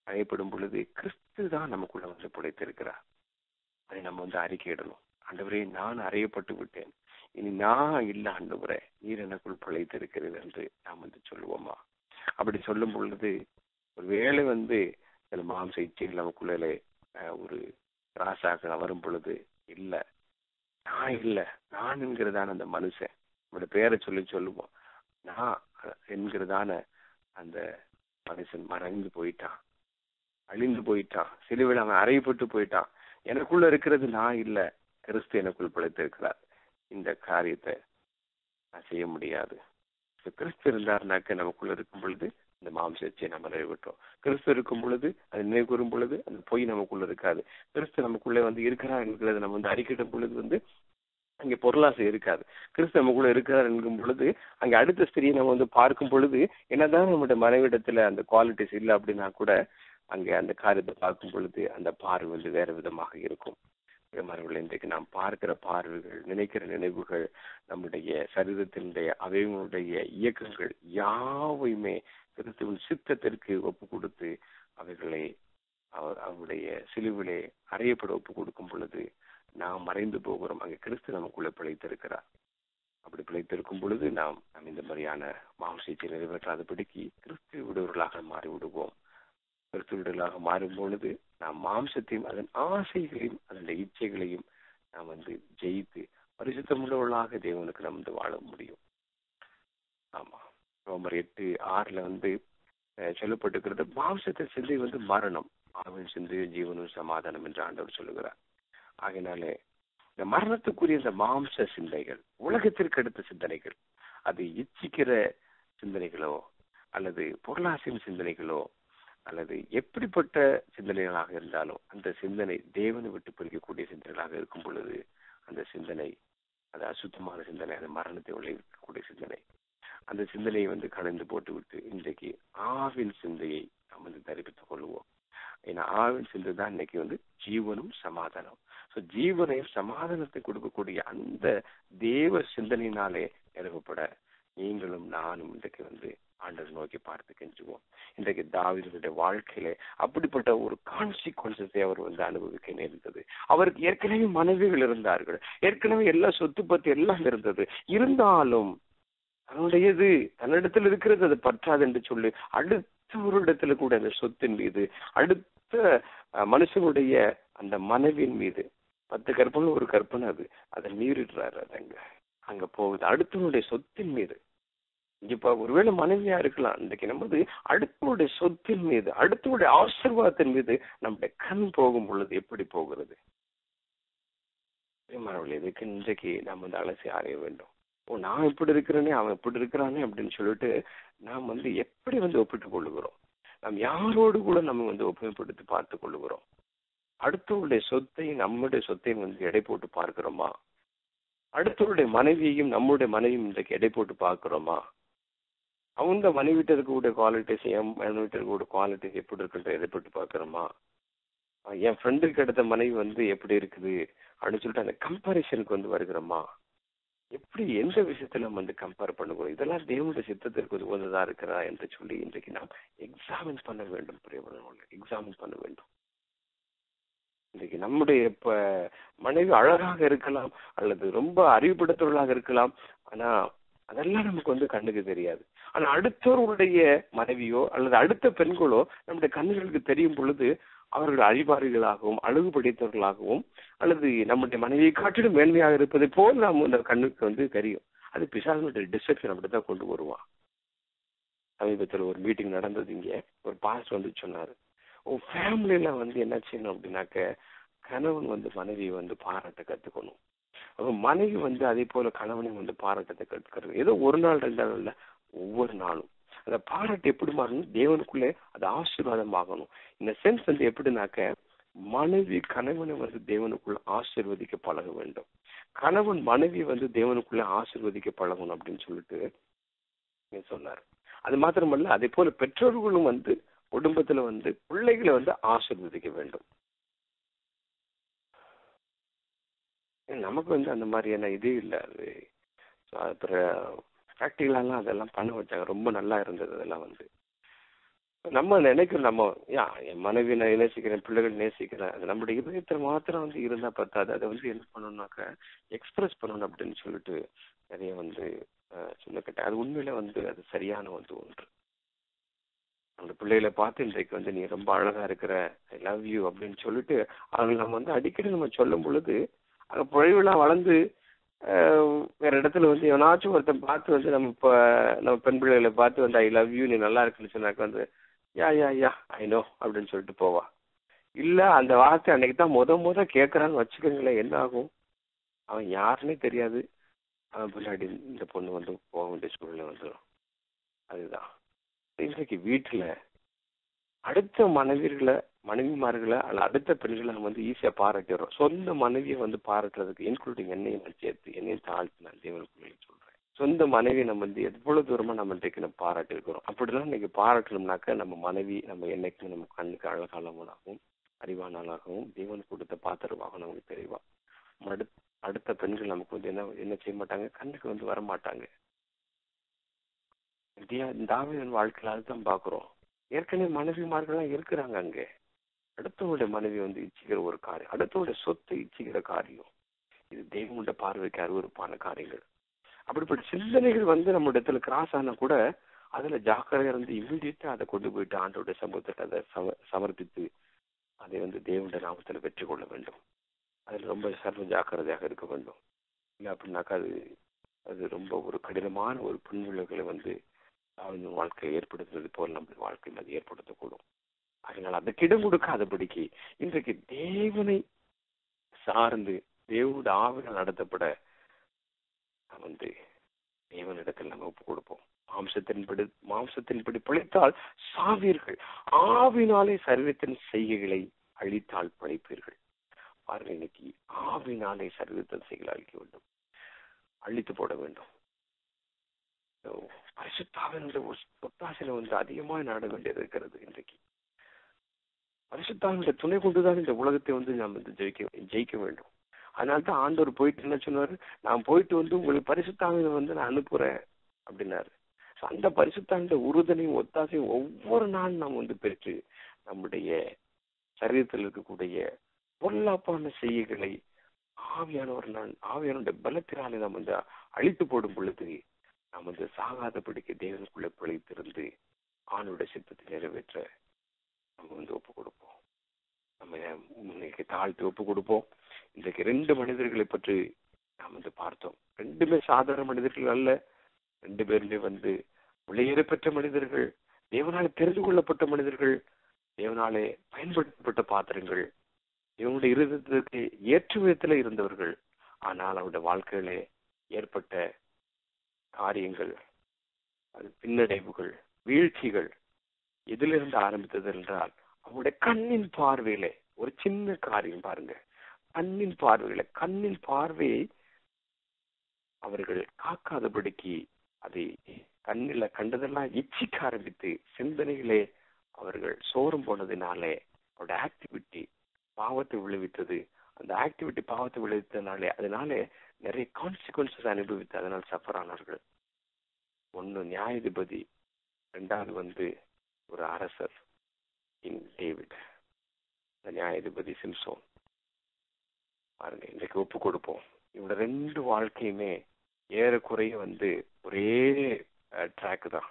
அழைப்படும் பொழுது கிறிஸ்து தான் நமக்குள்ள வந்து புடைத்திருக்கிறார் அதை நம்ம வந்து அறிக்கையிடணும் ஆண்டவரே நான் அறியப்பட்டு விட்டேன் இனி நான் இல்ல ஆண்டவரே நீர் எனக்குள் பிழைத்திருக்கிறது என்று நாம் வந்து சொல்லுவோமா அப்படி சொல்லும் பொழுது ஒருவேளை வந்து சில மாம்ச இச்சைகள் நமக்குள்ளே அஹ், ஒரு ராசாக வரும் பொழுது இல்ல நான் இல்ல நான் என்கிறதான அந்த மனுஷன் நம்மளோட பேரை சொல்லி சொல்லுவோம் நான் என்கிறதான அந்த மனுஷன் மறைந்து போயிட்டான் அழிந்து போயிட்டான் சிலுவையில் அவன் அறையப்பட்டு போயிட்டான் எனக்குள்ள இருக்கிறது நான் இல்ல கிறிஸ்து எனக்குள் பிழைத்திருக்கிறார் இந்த காரியத்தை நான் செய்ய முடியாது இப்ப கிறிஸ்து இருந்தாருனாக்க நமக்குள்ள இருக்கும் பொழுது இந்த மாம்சத்தை நம்ம நிறைவேற்றோம் கிறிஸ்து இருக்கும் பொழுது அது நினைவு கூறும் பொழுது அந்த பொய் நமக்குள்ள இருக்காது கிறிஸ்து நமக்குள்ளே வந்து இருக்கிறார் என்கிறத நம்ம வந்து அறிக்கிடும் பொழுது வந்து அங்கே பொருளாசை இருக்காது கிறிஸ்து நமக்குள்ள இருக்கிறார் என்கும் பொழுது அங்க அடுத்த ஸ்திரியை நம்ம வந்து பார்க்கும் பொழுது என்னதான் நம்முடைய மனைவிடத்துல அந்த குவாலிட்டிஸ் இல்லை அப்படின்னா கூட அங்கே அந்த காரியத்தை பார்க்கும் பொழுது அந்த பார்வை வந்து வேற விதமாக இருக்கும் மரபுகள் இன்றைக்கு நாம் பார்க்கிற பார்வைகள் நினைக்கிற நினைவுகள் நம்முடைய சரீரத்தினுடைய அவைகளுடைய இயக்கங்கள் யாவையுமே கிறிஸ்துவின் சித்தத்திற்கு ஒப்பு கொடுத்து அவைகளை அவர் அவருடைய சிலுவிலே அறையப்பட ஒப்பு கொடுக்கும் பொழுது நாம் மறைந்து போகிறோம் அங்கே கிறிஸ்து நமக்குள்ள பிழைத்திருக்கிறார் அப்படி பிழைத்திருக்கும் பொழுது நாம் நாம் இந்த மாதிரியான மாம்சத்தை நிறைவேற்றாதபடிக்கு கிறிஸ்து விடுவர்களாக மாறி விடுவோம் கிறிஸ்து விடுதலாக மாறும் பொழுது நாம் மாம்சத்தையும் அதன் ஆசைகளையும் அதனுடைய இச்சைகளையும் நாம் வந்து ஜெயித்து பரிசுத்தமுள்ளவர்களாக தேவனுக்கு நாம் வந்து வாழ முடியும் ஆமா ரோமர் எட்டு ஆறுல வந்து அஹ், சொல்லப்பட்டிருக்கிறது மாம்சத்தின் சிந்தை வந்து மரணம் ஆவின் சிந்தையோ ஜீவனும் சமாதானம் என்று ஆண்டவர் சொல்லுகிறார் ஆகையினாலே இந்த மரணத்துக்குரிய இந்த மாம்ச சிந்தைகள் உலகத்திற்கு அடுத்த சிந்தனைகள் அது இச்சிக்கிற சிந்தனைகளோ அல்லது பொருளாசையின் சிந்தனைகளோ அல்லது எப்படிப்பட்ட சிந்தனைகளாக இருந்தாலும் அந்த சிந்தனை தேவனை விட்டு பிரிக்கக்கூடிய சிந்தனைகளாக இருக்கும் பொழுது அந்த சிந்தனை அது அசுத்தமான சிந்தனை அது மரணத்தை விளைவிக்கக்கூடிய சிந்தனை அந்த சிந்தனையை வந்து கலைந்து போட்டு விட்டு இன்றைக்கு ஆவின் சிந்தையை நாம் வந்து தரிப்பித்துக் கொள்வோம் ஏன்னா ஆவின் சிந்தை தான் இன்னைக்கு வந்து ஜீவனும் சமாதானம் ஸோ ஜீவனையும் சமாதானத்தை கொடுக்கக்கூடிய அந்த தேவ சிந்தனையினாலே நிறுவப்பட நீங்களும் நானும் இன்றைக்கு வந்து ஆண்டவர் நோக்கி பார்த்து கெஞ்சுவோம் இன்றைக்கு தாவிதனுடைய வாழ்க்கையில அப்படிப்பட்ட ஒரு கான்சிக்வன்சஸை அவர் வந்து அனுபவிக்க நேர்ந்தது அவருக்கு ஏற்கனவே மனைவிகள் இருந்தார்கள் ஏற்கனவே எல்லா சொத்து பத்தி எல்லாம் இருந்தது இருந்தாலும் தன்னுடையது தன்னிடத்தில் இருக்கிறது அது பற்றாது என்று சொல்லி அடுத்த ஒரு இடத்துல கூட அந்த சொத்தின் மீது அடுத்த அஹ், மனுஷனுடைய அந்த மனைவியின் மீது பத்து கற்பனை ஒரு கற்பனை அது அதை மீறிடுறாரு அது அங்க அங்க போகுது அடுத்தவனுடைய சொத்தின் மீது இப்ப ஒருவேளை மனைவியா இருக்கலாம் இன்றைக்கு நமது அடுத்தவனுடைய சொத்தின் மீது அடுத்தவனுடைய ஆசீர்வாதத்தின் மீது நம்முடைய கண் போகும் பொழுது எப்படி போகிறது பிரியமானவர்களே, இதுக்கு இன்றைக்கு நாம் வந்து அலசி ஆராய வேண்டும் ஓ நான் இப்படி இருக்கிறேனே அவன் இப்படி இருக்கிறானே அப்படின்னு சொல்லிட்டு நாம் வந்து எப்படி வந்து ஒப்பிட்டுக் கொள்ளுகிறோம் நாம் யாரோடு கூட நம்ம வந்து ஒப்புமைப்படுத்தி பார்த்து கொள்ளுகிறோம் அடுத்தவருடைய சொத்தையும் நம்முடைய சொத்தையும் வந்து எடை போட்டு பார்க்கிறோமா அடுத்தவருடைய மனைவியையும் நம்முடைய மனைவியும் இன்றைக்கு எடை போட்டு பார்க்கிறோமா அவங்க மனைவிட்ட இருக்கக்கூடிய குவாலிட்டிஸ் என் மனைவிட்ட இருக்கக்கூடிய குவாலிட்டிஸ் எப்படி இருக்குன்ற எடை போட்டு பார்க்கிறோமா அஹ் என் ஃப்ரெண்டுக்கு எடுத்த மனைவி வந்து எப்படி இருக்குது அப்படின்னு சொல்லிட்டு அந்த கம்பாரிசனுக்கு வந்து வருகிறோமா எப்படி எந்த விஷயத்துல நம்ம வந்து கம்பேர் பண்ணுகிறோம் இதெல்லாம் தேவனுடைய சித்தத்திற்கு உகந்ததா இருக்கிறா என்று சொல்லி இன்றைக்கு நாம் எக்ஸாமின் பண்ண வேண்டும் பிரியவர்கள் எக்ஸாமின் பண்ண வேண்டும் இன்றைக்கு நம்முடைய இப்ப மனைவி அழகாக இருக்கலாம் அல்லது ரொம்ப அறிவுபடுத்தவர்களாக இருக்கலாம் ஆனா அதெல்லாம் நமக்கு வந்து கண்ணுக்கு தெரியாது ஆனா அடுத்தவர்களுடைய மனைவியோ அல்லது அடுத்த பெண்களோ நம்முடைய கண்ணுகளுக்கு தெரியும் பொழுது அவர்கள் அறிவாளிகளாகவும் அழகு படைத்தவர்களாகவும் அல்லது நம்முடைய மனைவியை காட்டிலும் மேன்மையாக இருப்பதை போல் நாம் அந்த கண்ணுக்கு வந்து தெரியும் அது பிசாசனுடைய டிஸ்ட்ரக்ஷன் அப்படித்தான் கொண்டு வருவான் சமீபத்தில் ஒரு மீட்டிங் நடந்தது இங்க ஒரு பாஸ்ட் வந்து சொன்னாரு உன் ஃபேமிலியில வந்து என்ன செய்யணும் அப்படின்னாக்க கணவன் வந்து மனைவியை வந்து பாராட்ட கத்துக்கணும் அப்ப மனைவி வந்து அதே போல கணவனையும் வந்து பாராட்டத்தை கத்துக்கிறது ஏதோ ஒரு நாள் ரெண்டு நாள் இல்ல ஒவ்வொரு நாளும் அந்த பாராட்டு எப்படி மாறணும் தேவனுக்குள்ளே அது ஆசீர்வாதம் ஆகணும் இந்த சென்ஸ் வந்து எப்படினாக்க மனைவி கணவனை வந்து தேவனுக்குள்ள ஆசீர்வதிக்க பழக வேண்டும் கணவன் மனைவி வந்து தேவனுக்குள்ள ஆசீர்வதிக்க பழகணும் அப்படின்னு சொல்லிட்டு இங்க சொன்னார் அது மாத்திரமல்ல அதே போல பெற்றோர்களும் வந்து குடும்பத்துல வந்து பிள்ளைகளை வந்து ஆசீர்வதிக்க வேண்டும் ஏன் நமக்கு வந்து அந்த மாதிரியான இது இல்லை அது So, அப்புறம் ப்ராக்டிக்கலாலாம் அதெல்லாம் பண்ண வச்சாங்க ரொம்ப நல்லா இருந்தது அதெல்லாம் வந்து நம்ம நினைக்கிறோம் நம்ம யா என் மனைவி நான் நேசிக்கிறேன் பிள்ளைகள் நேசிக்கிறேன் அது நம்முடைய இதயத்தில் மாத்திரம் வந்து இருந்தா பத்தாது அதை வந்து என்ன பண்ணணும்னாக்க எக்ஸ்பிரஸ் பண்ணணும் அப்படின்னு சொல்லிட்டு நிறைய வந்து அஹ், சொல்லக்கிட்ட அது உண்மையில வந்து அது சரியான வந்து ஒன்று அந்த பிள்ளைகளை பார்த்து இன்றைக்கு வந்து நீ ரொம்ப அழகா இருக்கிற ஐ லவ் யூ அப்படின்னு சொல்லிட்டு அவங்க நம்ம வந்து அடிக்கடி நம்ம சொல்லும் பொழுது அங்க புழைவுலாம் வளர்ந்து ஆஹ், வேற இடத்துல வந்து எவனாச்சும் ஒருத்தன் பார்த்து வந்து நம்ம இப்ப நம்ம பெண் பிள்ளைகளை பார்த்து வந்து ஐ லவ் யூ நீ நல்லா இருக்குன்னு சொன்னாக்க வந்து யா யா யா ஐ நோ அப்படின்னு சொல்லிட்டு போவா இல்ல அந்த வார்த்தை அன்னைக்கு தான் முத முத கேட்கறான்னு வச்சுக்கோங்களேன் என்ன ஆகும் அவன் யாருன்னே தெரியாது அவன் பின்னாடி இந்த பொண்ணு வந்து போக வேண்டிய சூழ்நிலை வந்துடும் அதுதான் இன்றைக்கு வீட்டுல அடுத்த மனைவிகளை மனைவிமார்களை அல்ல அடுத்த பெண்களை நம்ம வந்து ஈஸியா பாராட்டிடுறோம் சொந்த மனைவியை வந்து பாராட்டுறதுக்கு இன்க்ளூடிங் என்னையும் நான் சேர்த்து என்னையும் தாழ்த்து நான் தேவனுக்குள்ளே சொல்றேன் சொந்த மனைவி நம்ம வந்து எவ்வளவு தூரமா நம்ம இன்றைக்கு நம்ம பாராட்டி இருக்கிறோம் அப்படிதான் இன்னைக்கு பாராட்டணும்னாக்க நம்ம மனைவி நம்ம என்னைக்கும் நம்ம கண்ணுக்கு அழகானவனாகவும் அறிவானாளாகவும் தேவன் கொடுத்த பாத்திரமாக நமக்கு தெரியவா அடுத்த அடுத்த பெண்கள் நமக்கு வந்து என்ன என்ன செய்ய மாட்டாங்க கண்ணுக்கு வந்து வர மாட்டாங்க தாவிதன் வாழ்க்கையில அதுதான் பாக்குறோம் ஏற்கனவே மனைவிமார்கள்லாம் இருக்கிறாங்க அங்கே அடுத்தவருடைய மனைவி வந்து இச்சிக்கிற ஒரு காரியம் அடுத்தவருடைய சொத்தை இச்சிக்கிற காரியம் இது தெய்வமுடைய பார்வைக்கு அருவருப்பான காரியங்கள் அப்படிப்பட்ட சிந்தனைகள் வந்து நம்ம இடத்துல கிராஸ் ஆனா கூட அதுல ஜாக்கிரதையா இருந்து இம்மிடியட்டா அதை கொண்டு போயிட்டு ஆண்டோட சமூகத்தை அதை சம சமர்ப்பித்து அதை வந்து தேவனுடைய நாமத்துல வெற்றி கொள்ள வேண்டும் அதில் ரொம்ப சர்வ ஜாக்கிரதையாக இருக்க வேண்டும் இல்லை அப்படின்னாக்கா அது அது ரொம்ப ஒரு கடினமான ஒரு பின்விளைவுகளை வந்து அவன் வாழ்க்கையை ஏற்படுத்துறது போல் நம்முடைய வாழ்க்கையில் அது ஏற்படுத்தக்கூடும் அதனால் அதுக்கு இடம் கொடுக்காதபடிக்கு இன்றைக்கு தேவனை சார்ந்து தேவனுடைய ஆவினால் நடத்தப்பட நாம் வந்து தேவனிடத்தில் நம்ம ஒப்பு கொடுப்போம் மாம்சத்தின்படி மாம்சத்தின்படி பிழைத்தால் சாவீர்கள் ஆவினாலே சர்வத்தின் செய்கைகளை அழித்தால் பிழைப்பீர்கள் பாருங்க இன்னைக்கு ஆவினாலே சர்வத்தின் செய்கைகளை அழிக்க வேண்டும் அழித்து போட வேண்டும் பரிசுத்தாவினுடைய ஒத்தாசையில வந்து அதிகமாக நாட வேண்டியது இருக்கிறது இன்றைக்கு பரிசுத்தாவினுடைய துணை கொண்டுதான் இந்த உலகத்தை வந்து நாம் வந்து ஜெயிக்க ஜெயிக்க வேண்டும் அதனால தான் ஆண்டவர் போயிட்டு என்ன சொன்னாரு நான் போயிட்டு வந்து உங்களுக்கு பரிசுத்தாவினை வந்து நான் அனுப்புறேன் அப்படின்னாரு அந்த பரிசுத்தாவினுடைய உறுதலையும் ஒத்தாசையும் ஒவ்வொரு நாள் நாம் வந்து பெற்று நம்முடைய சரீரத்தில் இருக்கக்கூடிய பொல்லாப்பான செய்கைகளை ஆவியானவர் நான் ஆவியானுடைய பலத்தினாலே நாம் வந்து அழித்து போடும் பொழுது நாம் வந்து சாகாதபடிக்கு தேவனுக்குள்ள பிழைத்திருந்து ஆணுடைய சித்தத்தை நிறைவேற்ற நம்ம வந்து ஒப்பு கொடுப்போம் நம்ம இன்னைக்கு தாழ்த்தி ஒப்பு கொடுப்போம் இன்றைக்கு ரெண்டு மனிதர்களை பற்றி நாம் வந்து பார்த்தோம் ரெண்டுமே சாதாரண மனிதர்கள் அல்ல ரெண்டு பேருமே வந்து வெளியேற பெற்ற மனிதர்கள் தேவனாலே தெரிந்து கொள்ளப்பட்ட மனிதர்கள் தேவனாலே பயன்படுத்தப்பட்ட பாத்திரங்கள் இவங்களுடைய இருதயத்திற்கு ஏற்ற விதத்துல இருந்தவர்கள் ஆனால் அவருடைய வாழ்க்கையிலே ஏற்பட்ட காரியங்கள் அது பின்னடைவுகள் வீழ்ச்சிகள் எதிலிருந்து ஆரம்பித்தது என்றால் அவருடைய கண்ணின் பார்வையில ஒரு சின்ன காரியம் பாருங்க கண்ணின் பார்வையில கண்ணின் பார்வையை அவர்கள் காக்காதபடிக்கு அதை கண்ணில கண்டதெல்லாம் இச்சிக்க ஆரம்பித்து சிந்தனைகளே அவர்கள் சோறும் போனதினாலே அவருடைய ஆக்டிவிட்டி பாவத்தை விளைவித்தது அந்த ஆக்டிவிட்டி பாவத்தை விளைவித்ததுனாலே அதனாலே நிறைய கான்சிக்வன்சஸ் அனுபவித்து அதனால் சஃபர் ஆனார்கள் ஒன்னு நியாயாதிபதி ரெண்டாவது வந்து ஒரு அரசர் இன் டேவிட் நியாயாதிபதி சிம்சோன் பாருங்க இன்றைக்கு ஒப்பு கொடுப்போம் இவங்க ரெண்டு வாழ்க்கையுமே ஏறக்குறைய வந்து ஒரே ட்ராக் தான்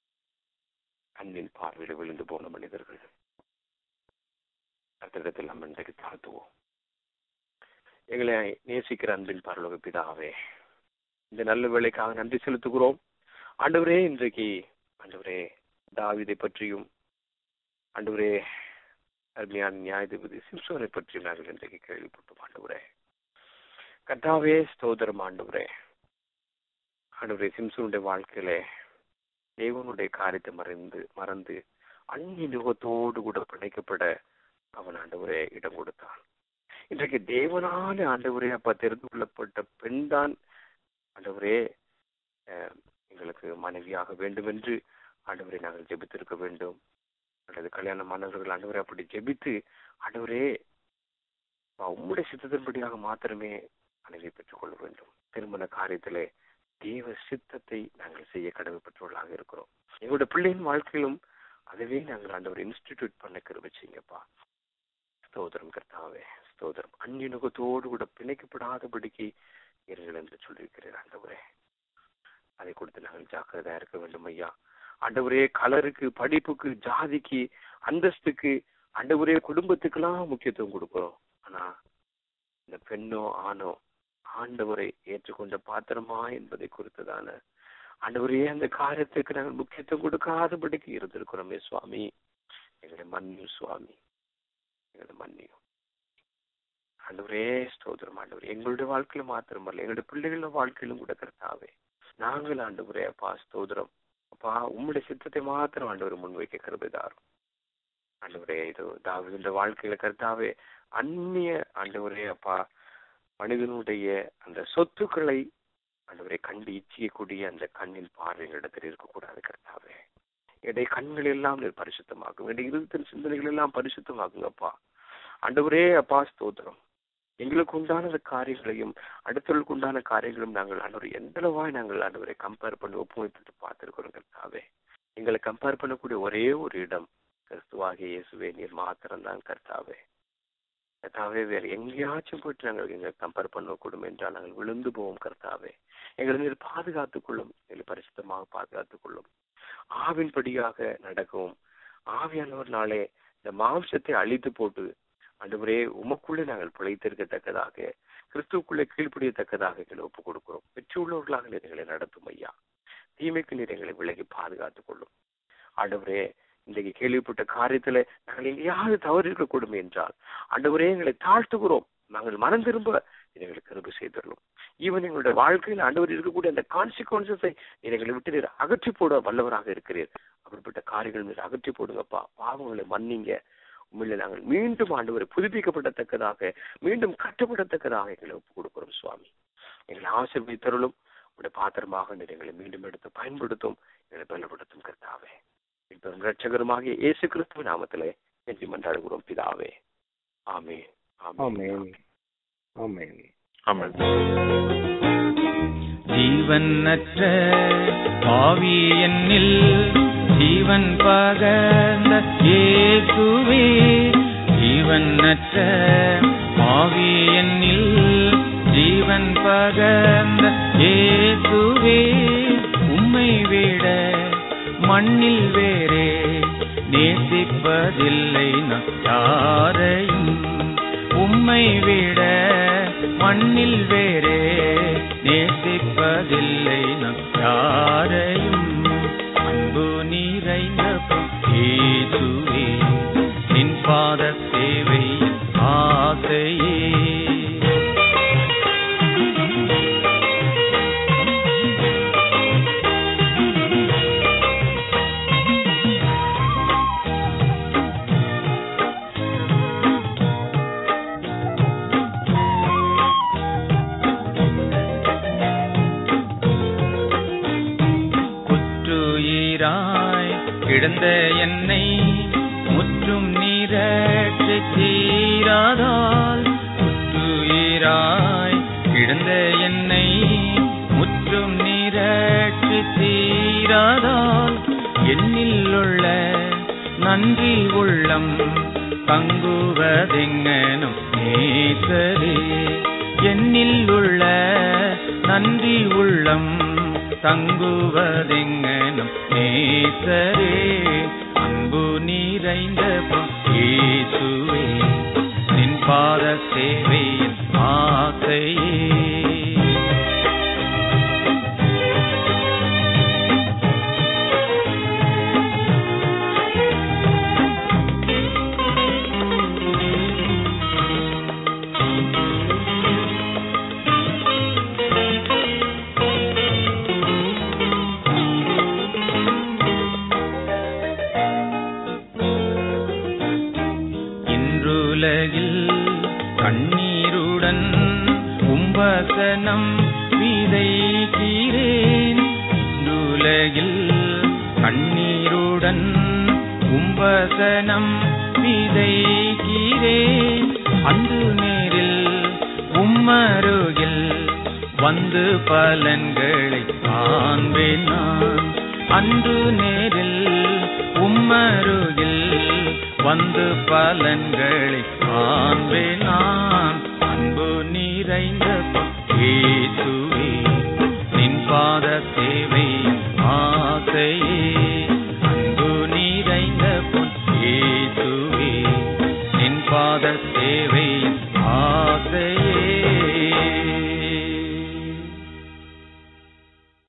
கண்ணின் பார்வையில விழுந்து போன மனிதர்கள் கத்திடத்தில் நம்ம இன்றைக்கு தாழ்த்துவோம் எங்களை நேசிக்கிற அன்பின் பரலோக பிதாவே இந்த நல்ல வேலைக்காக நன்றி செலுத்துகிறோம் ஆண்டவரே இன்றைக்கு ஆண்டவரே தாவிதை பற்றியும் ஆண்டவரே அருமையான நியாயாதிபதி சிம்சோனை பற்றியும் நாங்கள் இன்றைக்கு கேள்விப்பட்டோம் ஆண்டவரே கர்த்தாவே ஸ்தோதரம் ஆண்டவரே ஆண்டவரே சிம்சோனுடைய வாழ்க்கையில தேவனுடைய காரியத்தை மறைந்து மறந்து அந்நிய முகத்தோடு கூட பிணைக்கப்பட அவன் ஆண்டவரே இடம் கொடுத்தான் இன்றைக்கு தேவனால ஆண்டவரே அப்ப தெரிந்து கொள்ளப்பட்ட பெண் தான் ஆண்டவரே எங்களுக்கு மனைவியாக வேண்டும் என்று ஆண்டவரை நாங்கள் ஜெபித்திருக்க வேண்டும் அல்லது கல்யாண மாணவர்கள் ஆண்டவரை அப்படி ஜெபித்து ஆண்டவரே உம்முடைய சித்தத்தின்படியாக மாத்திரமே மனைவி பெற்றுக் கொள்ள வேண்டும் திருமண காரியத்திலே தேவ சித்தத்தை நாங்கள் செய்ய கடமைப்பட்டவர்களாக இருக்கிறோம் எங்களுடைய பிள்ளையின் வாழ்க்கையிலும் அதுவே நாங்கள் ஆண்டவர் இன்ஸ்டிடியூட் பண்ண கருவச்சிங்கப்பா ஸ்தோத்திரம் கர்த்தாவே ஸ்தோத்திரம் அந்நியுகத்தோடு கூட பிணைக்கப்படாதபடிக்கு இருங்கள் என்று சொல்லியிருக்கிறீர் ஆண்டவரே அதை கொடுத்து நாங்கள் ஜாக்கிரதையா இருக்க வேண்டும் ஐயா ஆண்டவரே கலருக்கு படிப்புக்கு ஜாதிக்கு அந்தஸ்துக்கு ஆண்டவரே குடும்பத்துக்கெல்லாம் முக்கியத்துவம் கொடுக்கிறோம் ஆனா இந்த பெண்ணோ ஆணோ ஆண்டவரை ஏற்றுக்கொண்ட பாத்திரமா என்பதை குறித்ததான ஆண்டவரே அந்த காரியத்துக்கு நாங்கள் முக்கியத்துவம் கொடுக்காதபடிக்கு இருந்திருக்கிறோமே சுவாமி எங்களை மன்னியும் சுவாமி எங்களை மன்னியும் ஆண்டவரே ஸ்தோத்திரம் ஆண்டவர் எங்களுடைய வாழ்க்கையில மாத்திரமல்ல எங்களுடைய பிள்ளைகள வாழ்க்கையிலும் கூட கர்த்தாவே நாங்கள் ஆண்டவரே அப்பா ஸ்தோத்திரம் அப்பா உம்முடைய சித்தத்தை மாத்திரம் ஆண்டவர் முன்வைக்க கருதுதாரும் ஆண்டவரே இது தாவித வாழ்க்கையில கர்த்தாவே அந்நிய ஆண்டவரே அப்பா மனிதனுடைய அந்த சொத்துக்களை ஆண்டவரை கண்டு இச்சிக்கக்கூடிய அந்த கண்ணின் பார்வைகளிடத்தில் இருக்கக்கூடாது கர்த்தாவே என்னுடைய கண்கள் எல்லாம் நீர் பரிசுத்தமாகும் என்னுடைய இருதத்தின் சிந்தனைகள் எல்லாம் பரிசுத்தமாகுங்கப்பா ஆண்டவரே அப்பா ஸ்தோத்திரம் எங்களுக்கு உண்டான அந்த காரியங்களையும் அடுத்தவர்களுக்கு உண்டான காரியங்களும் நாங்கள் ஆண்டவர் எந்தளவாய் நாங்கள் ஆண்டவரை கம்பேர் பண்ணி ஒப்புமைத்து பார்த்திருக்கிறோம் கர்த்தாவே எங்களை கம்பேர் பண்ணக்கூடிய ஒரே ஒரு இடம் கிறிஸ்துவாகிய இயேசுவே நீர் மாத்திரம்தான் கர்த்தாவே கர்த்தாவே வேற எங்கேயாச்சும் போயிட்டு நாங்கள் எங்களை கம்பேர் பண்ணக்கூடும் என்றால் நாங்கள் விழுந்து போவோம் கர்த்தாவே எங்களை நீர் பாதுகாத்துக் கொள்ளும் எங்களை பரிசுத்தமாக பாதுகாத்துக் கொள்ளும் ஆவின்படியாக நடக்கவும் ஆவியானவர்னாலே இந்த மாம்சத்தை அழித்து போட்டு ஆண்டவரே உமக்குள்ளே நாங்கள் பிழைத்திருக்கத்தக்கதாக கிறிஸ்துவுக்குள்ளே கீழ்ப்படியத்தக்கதாக எங்களை ஒப்புக் கொடுக்கிறோம் வெற்றி உள்ளவர்களாக நீர் எங்களை நடத்தும் ஐயா தீமைக்கு நீர் எங்களை விலகி பாதுகாத்துக் கொள்ளும் ஆண்டவரே இன்றைக்கு கேள்விப்பட்ட காரியத்துல நாங்கள் எங்கேயாவது தவறு இருக்கக்கூடும் என்றால் ஆண்டவரே எங்களை தாழ்த்துகிறோம் நாங்கள் மனம் திரும்ப எங்களுக்கு கருப்பு செய்துள்ளோம் ஈவன் எங்களுடைய வாழ்க்கையில் ஆண்டவர் இருக்கக்கூடிய அந்த கான்சிக்வன்சஸை எங்களை விட்டு நீர் அகற்றி போட வல்லவராக இருக்கிறீர் அப்படிப்பட்ட காரியங்கள் நீர் அகற்றி போடுங்கப்பா பாவங்களை மன்னிங்க உண்மையில நாங்கள் மீண்டும் ஆண்டவரை புதுப்பிக்கப்படத்தக்கதாக மீண்டும் கட்டப்படத்தக்கதாக எங்களை ஒப்புக் கொடுக்கிறோம் சுவாமி எங்களை ஆசிர்வதித்தருளும் உடைய பாத்திரமாக நீர் எங்களை மீண்டும் எடுத்து பயன்படுத்தும் எங்களை பலப்படுத்தும் கர்த்தாவே இப்ப ரட்சகருமாகிய இயேசு கிறிஸ்துவ நாமத்திலே நெஞ்சு மன்றாடுகிறோம் பிதாவே ஆமே ஆமென் ஆமென் ஆமென் ஜீவனற்ற ஆவி என்னில் ஜீவன் பகர்ந்த இயேசுவே ஜீவனற்ற ஆவி என்னில் ஜீவன் பகர்ந்த இயேசுவே உம்மை விட மண்ணில் வேறே நேசிப்பதில்லை நான் யாரையும் உம்மை விட மண்ணில் வேறே நேசிப்பதில்லை நான் யாரையும் அன்பு நிறைந்த இயேசுவே நின் பாத சேவை ஆசையே குற்றுயிராய் கிடந்த என்னை முற்றும் நீரற்றி தீராதால் குற்றுயிராய் கிடந்த என்னை முற்றும் நீரற்றி தீராதால் என்னில் உள்ள நன்றி உள்ளம் தங்குவதெங்கனும் நேசரே என்னில் உள்ள நன்றி உள்ளம் தங்குவதெங்கனும் நேசரே அன்பு நிறைந்த இயேசுவே நின் பாத சேவையின் ஆசையே இன்றுலகில் கண்ணீருடன் உம்பசனம் விதைக்கிறேன் இன்றுலகில் கண்ணீருடன் உம்பசனம் விதைக்கிறேன் அன்று நேரில் உம்மருகில் வந்து பலன்களை காண்பேன் நான் அன்று நேரில் உம் உம்மருகில் வந்து பலன்களை காண்பேன் நான் அன்பு நிறைந்த இயேசுவே நின் பாத சேவை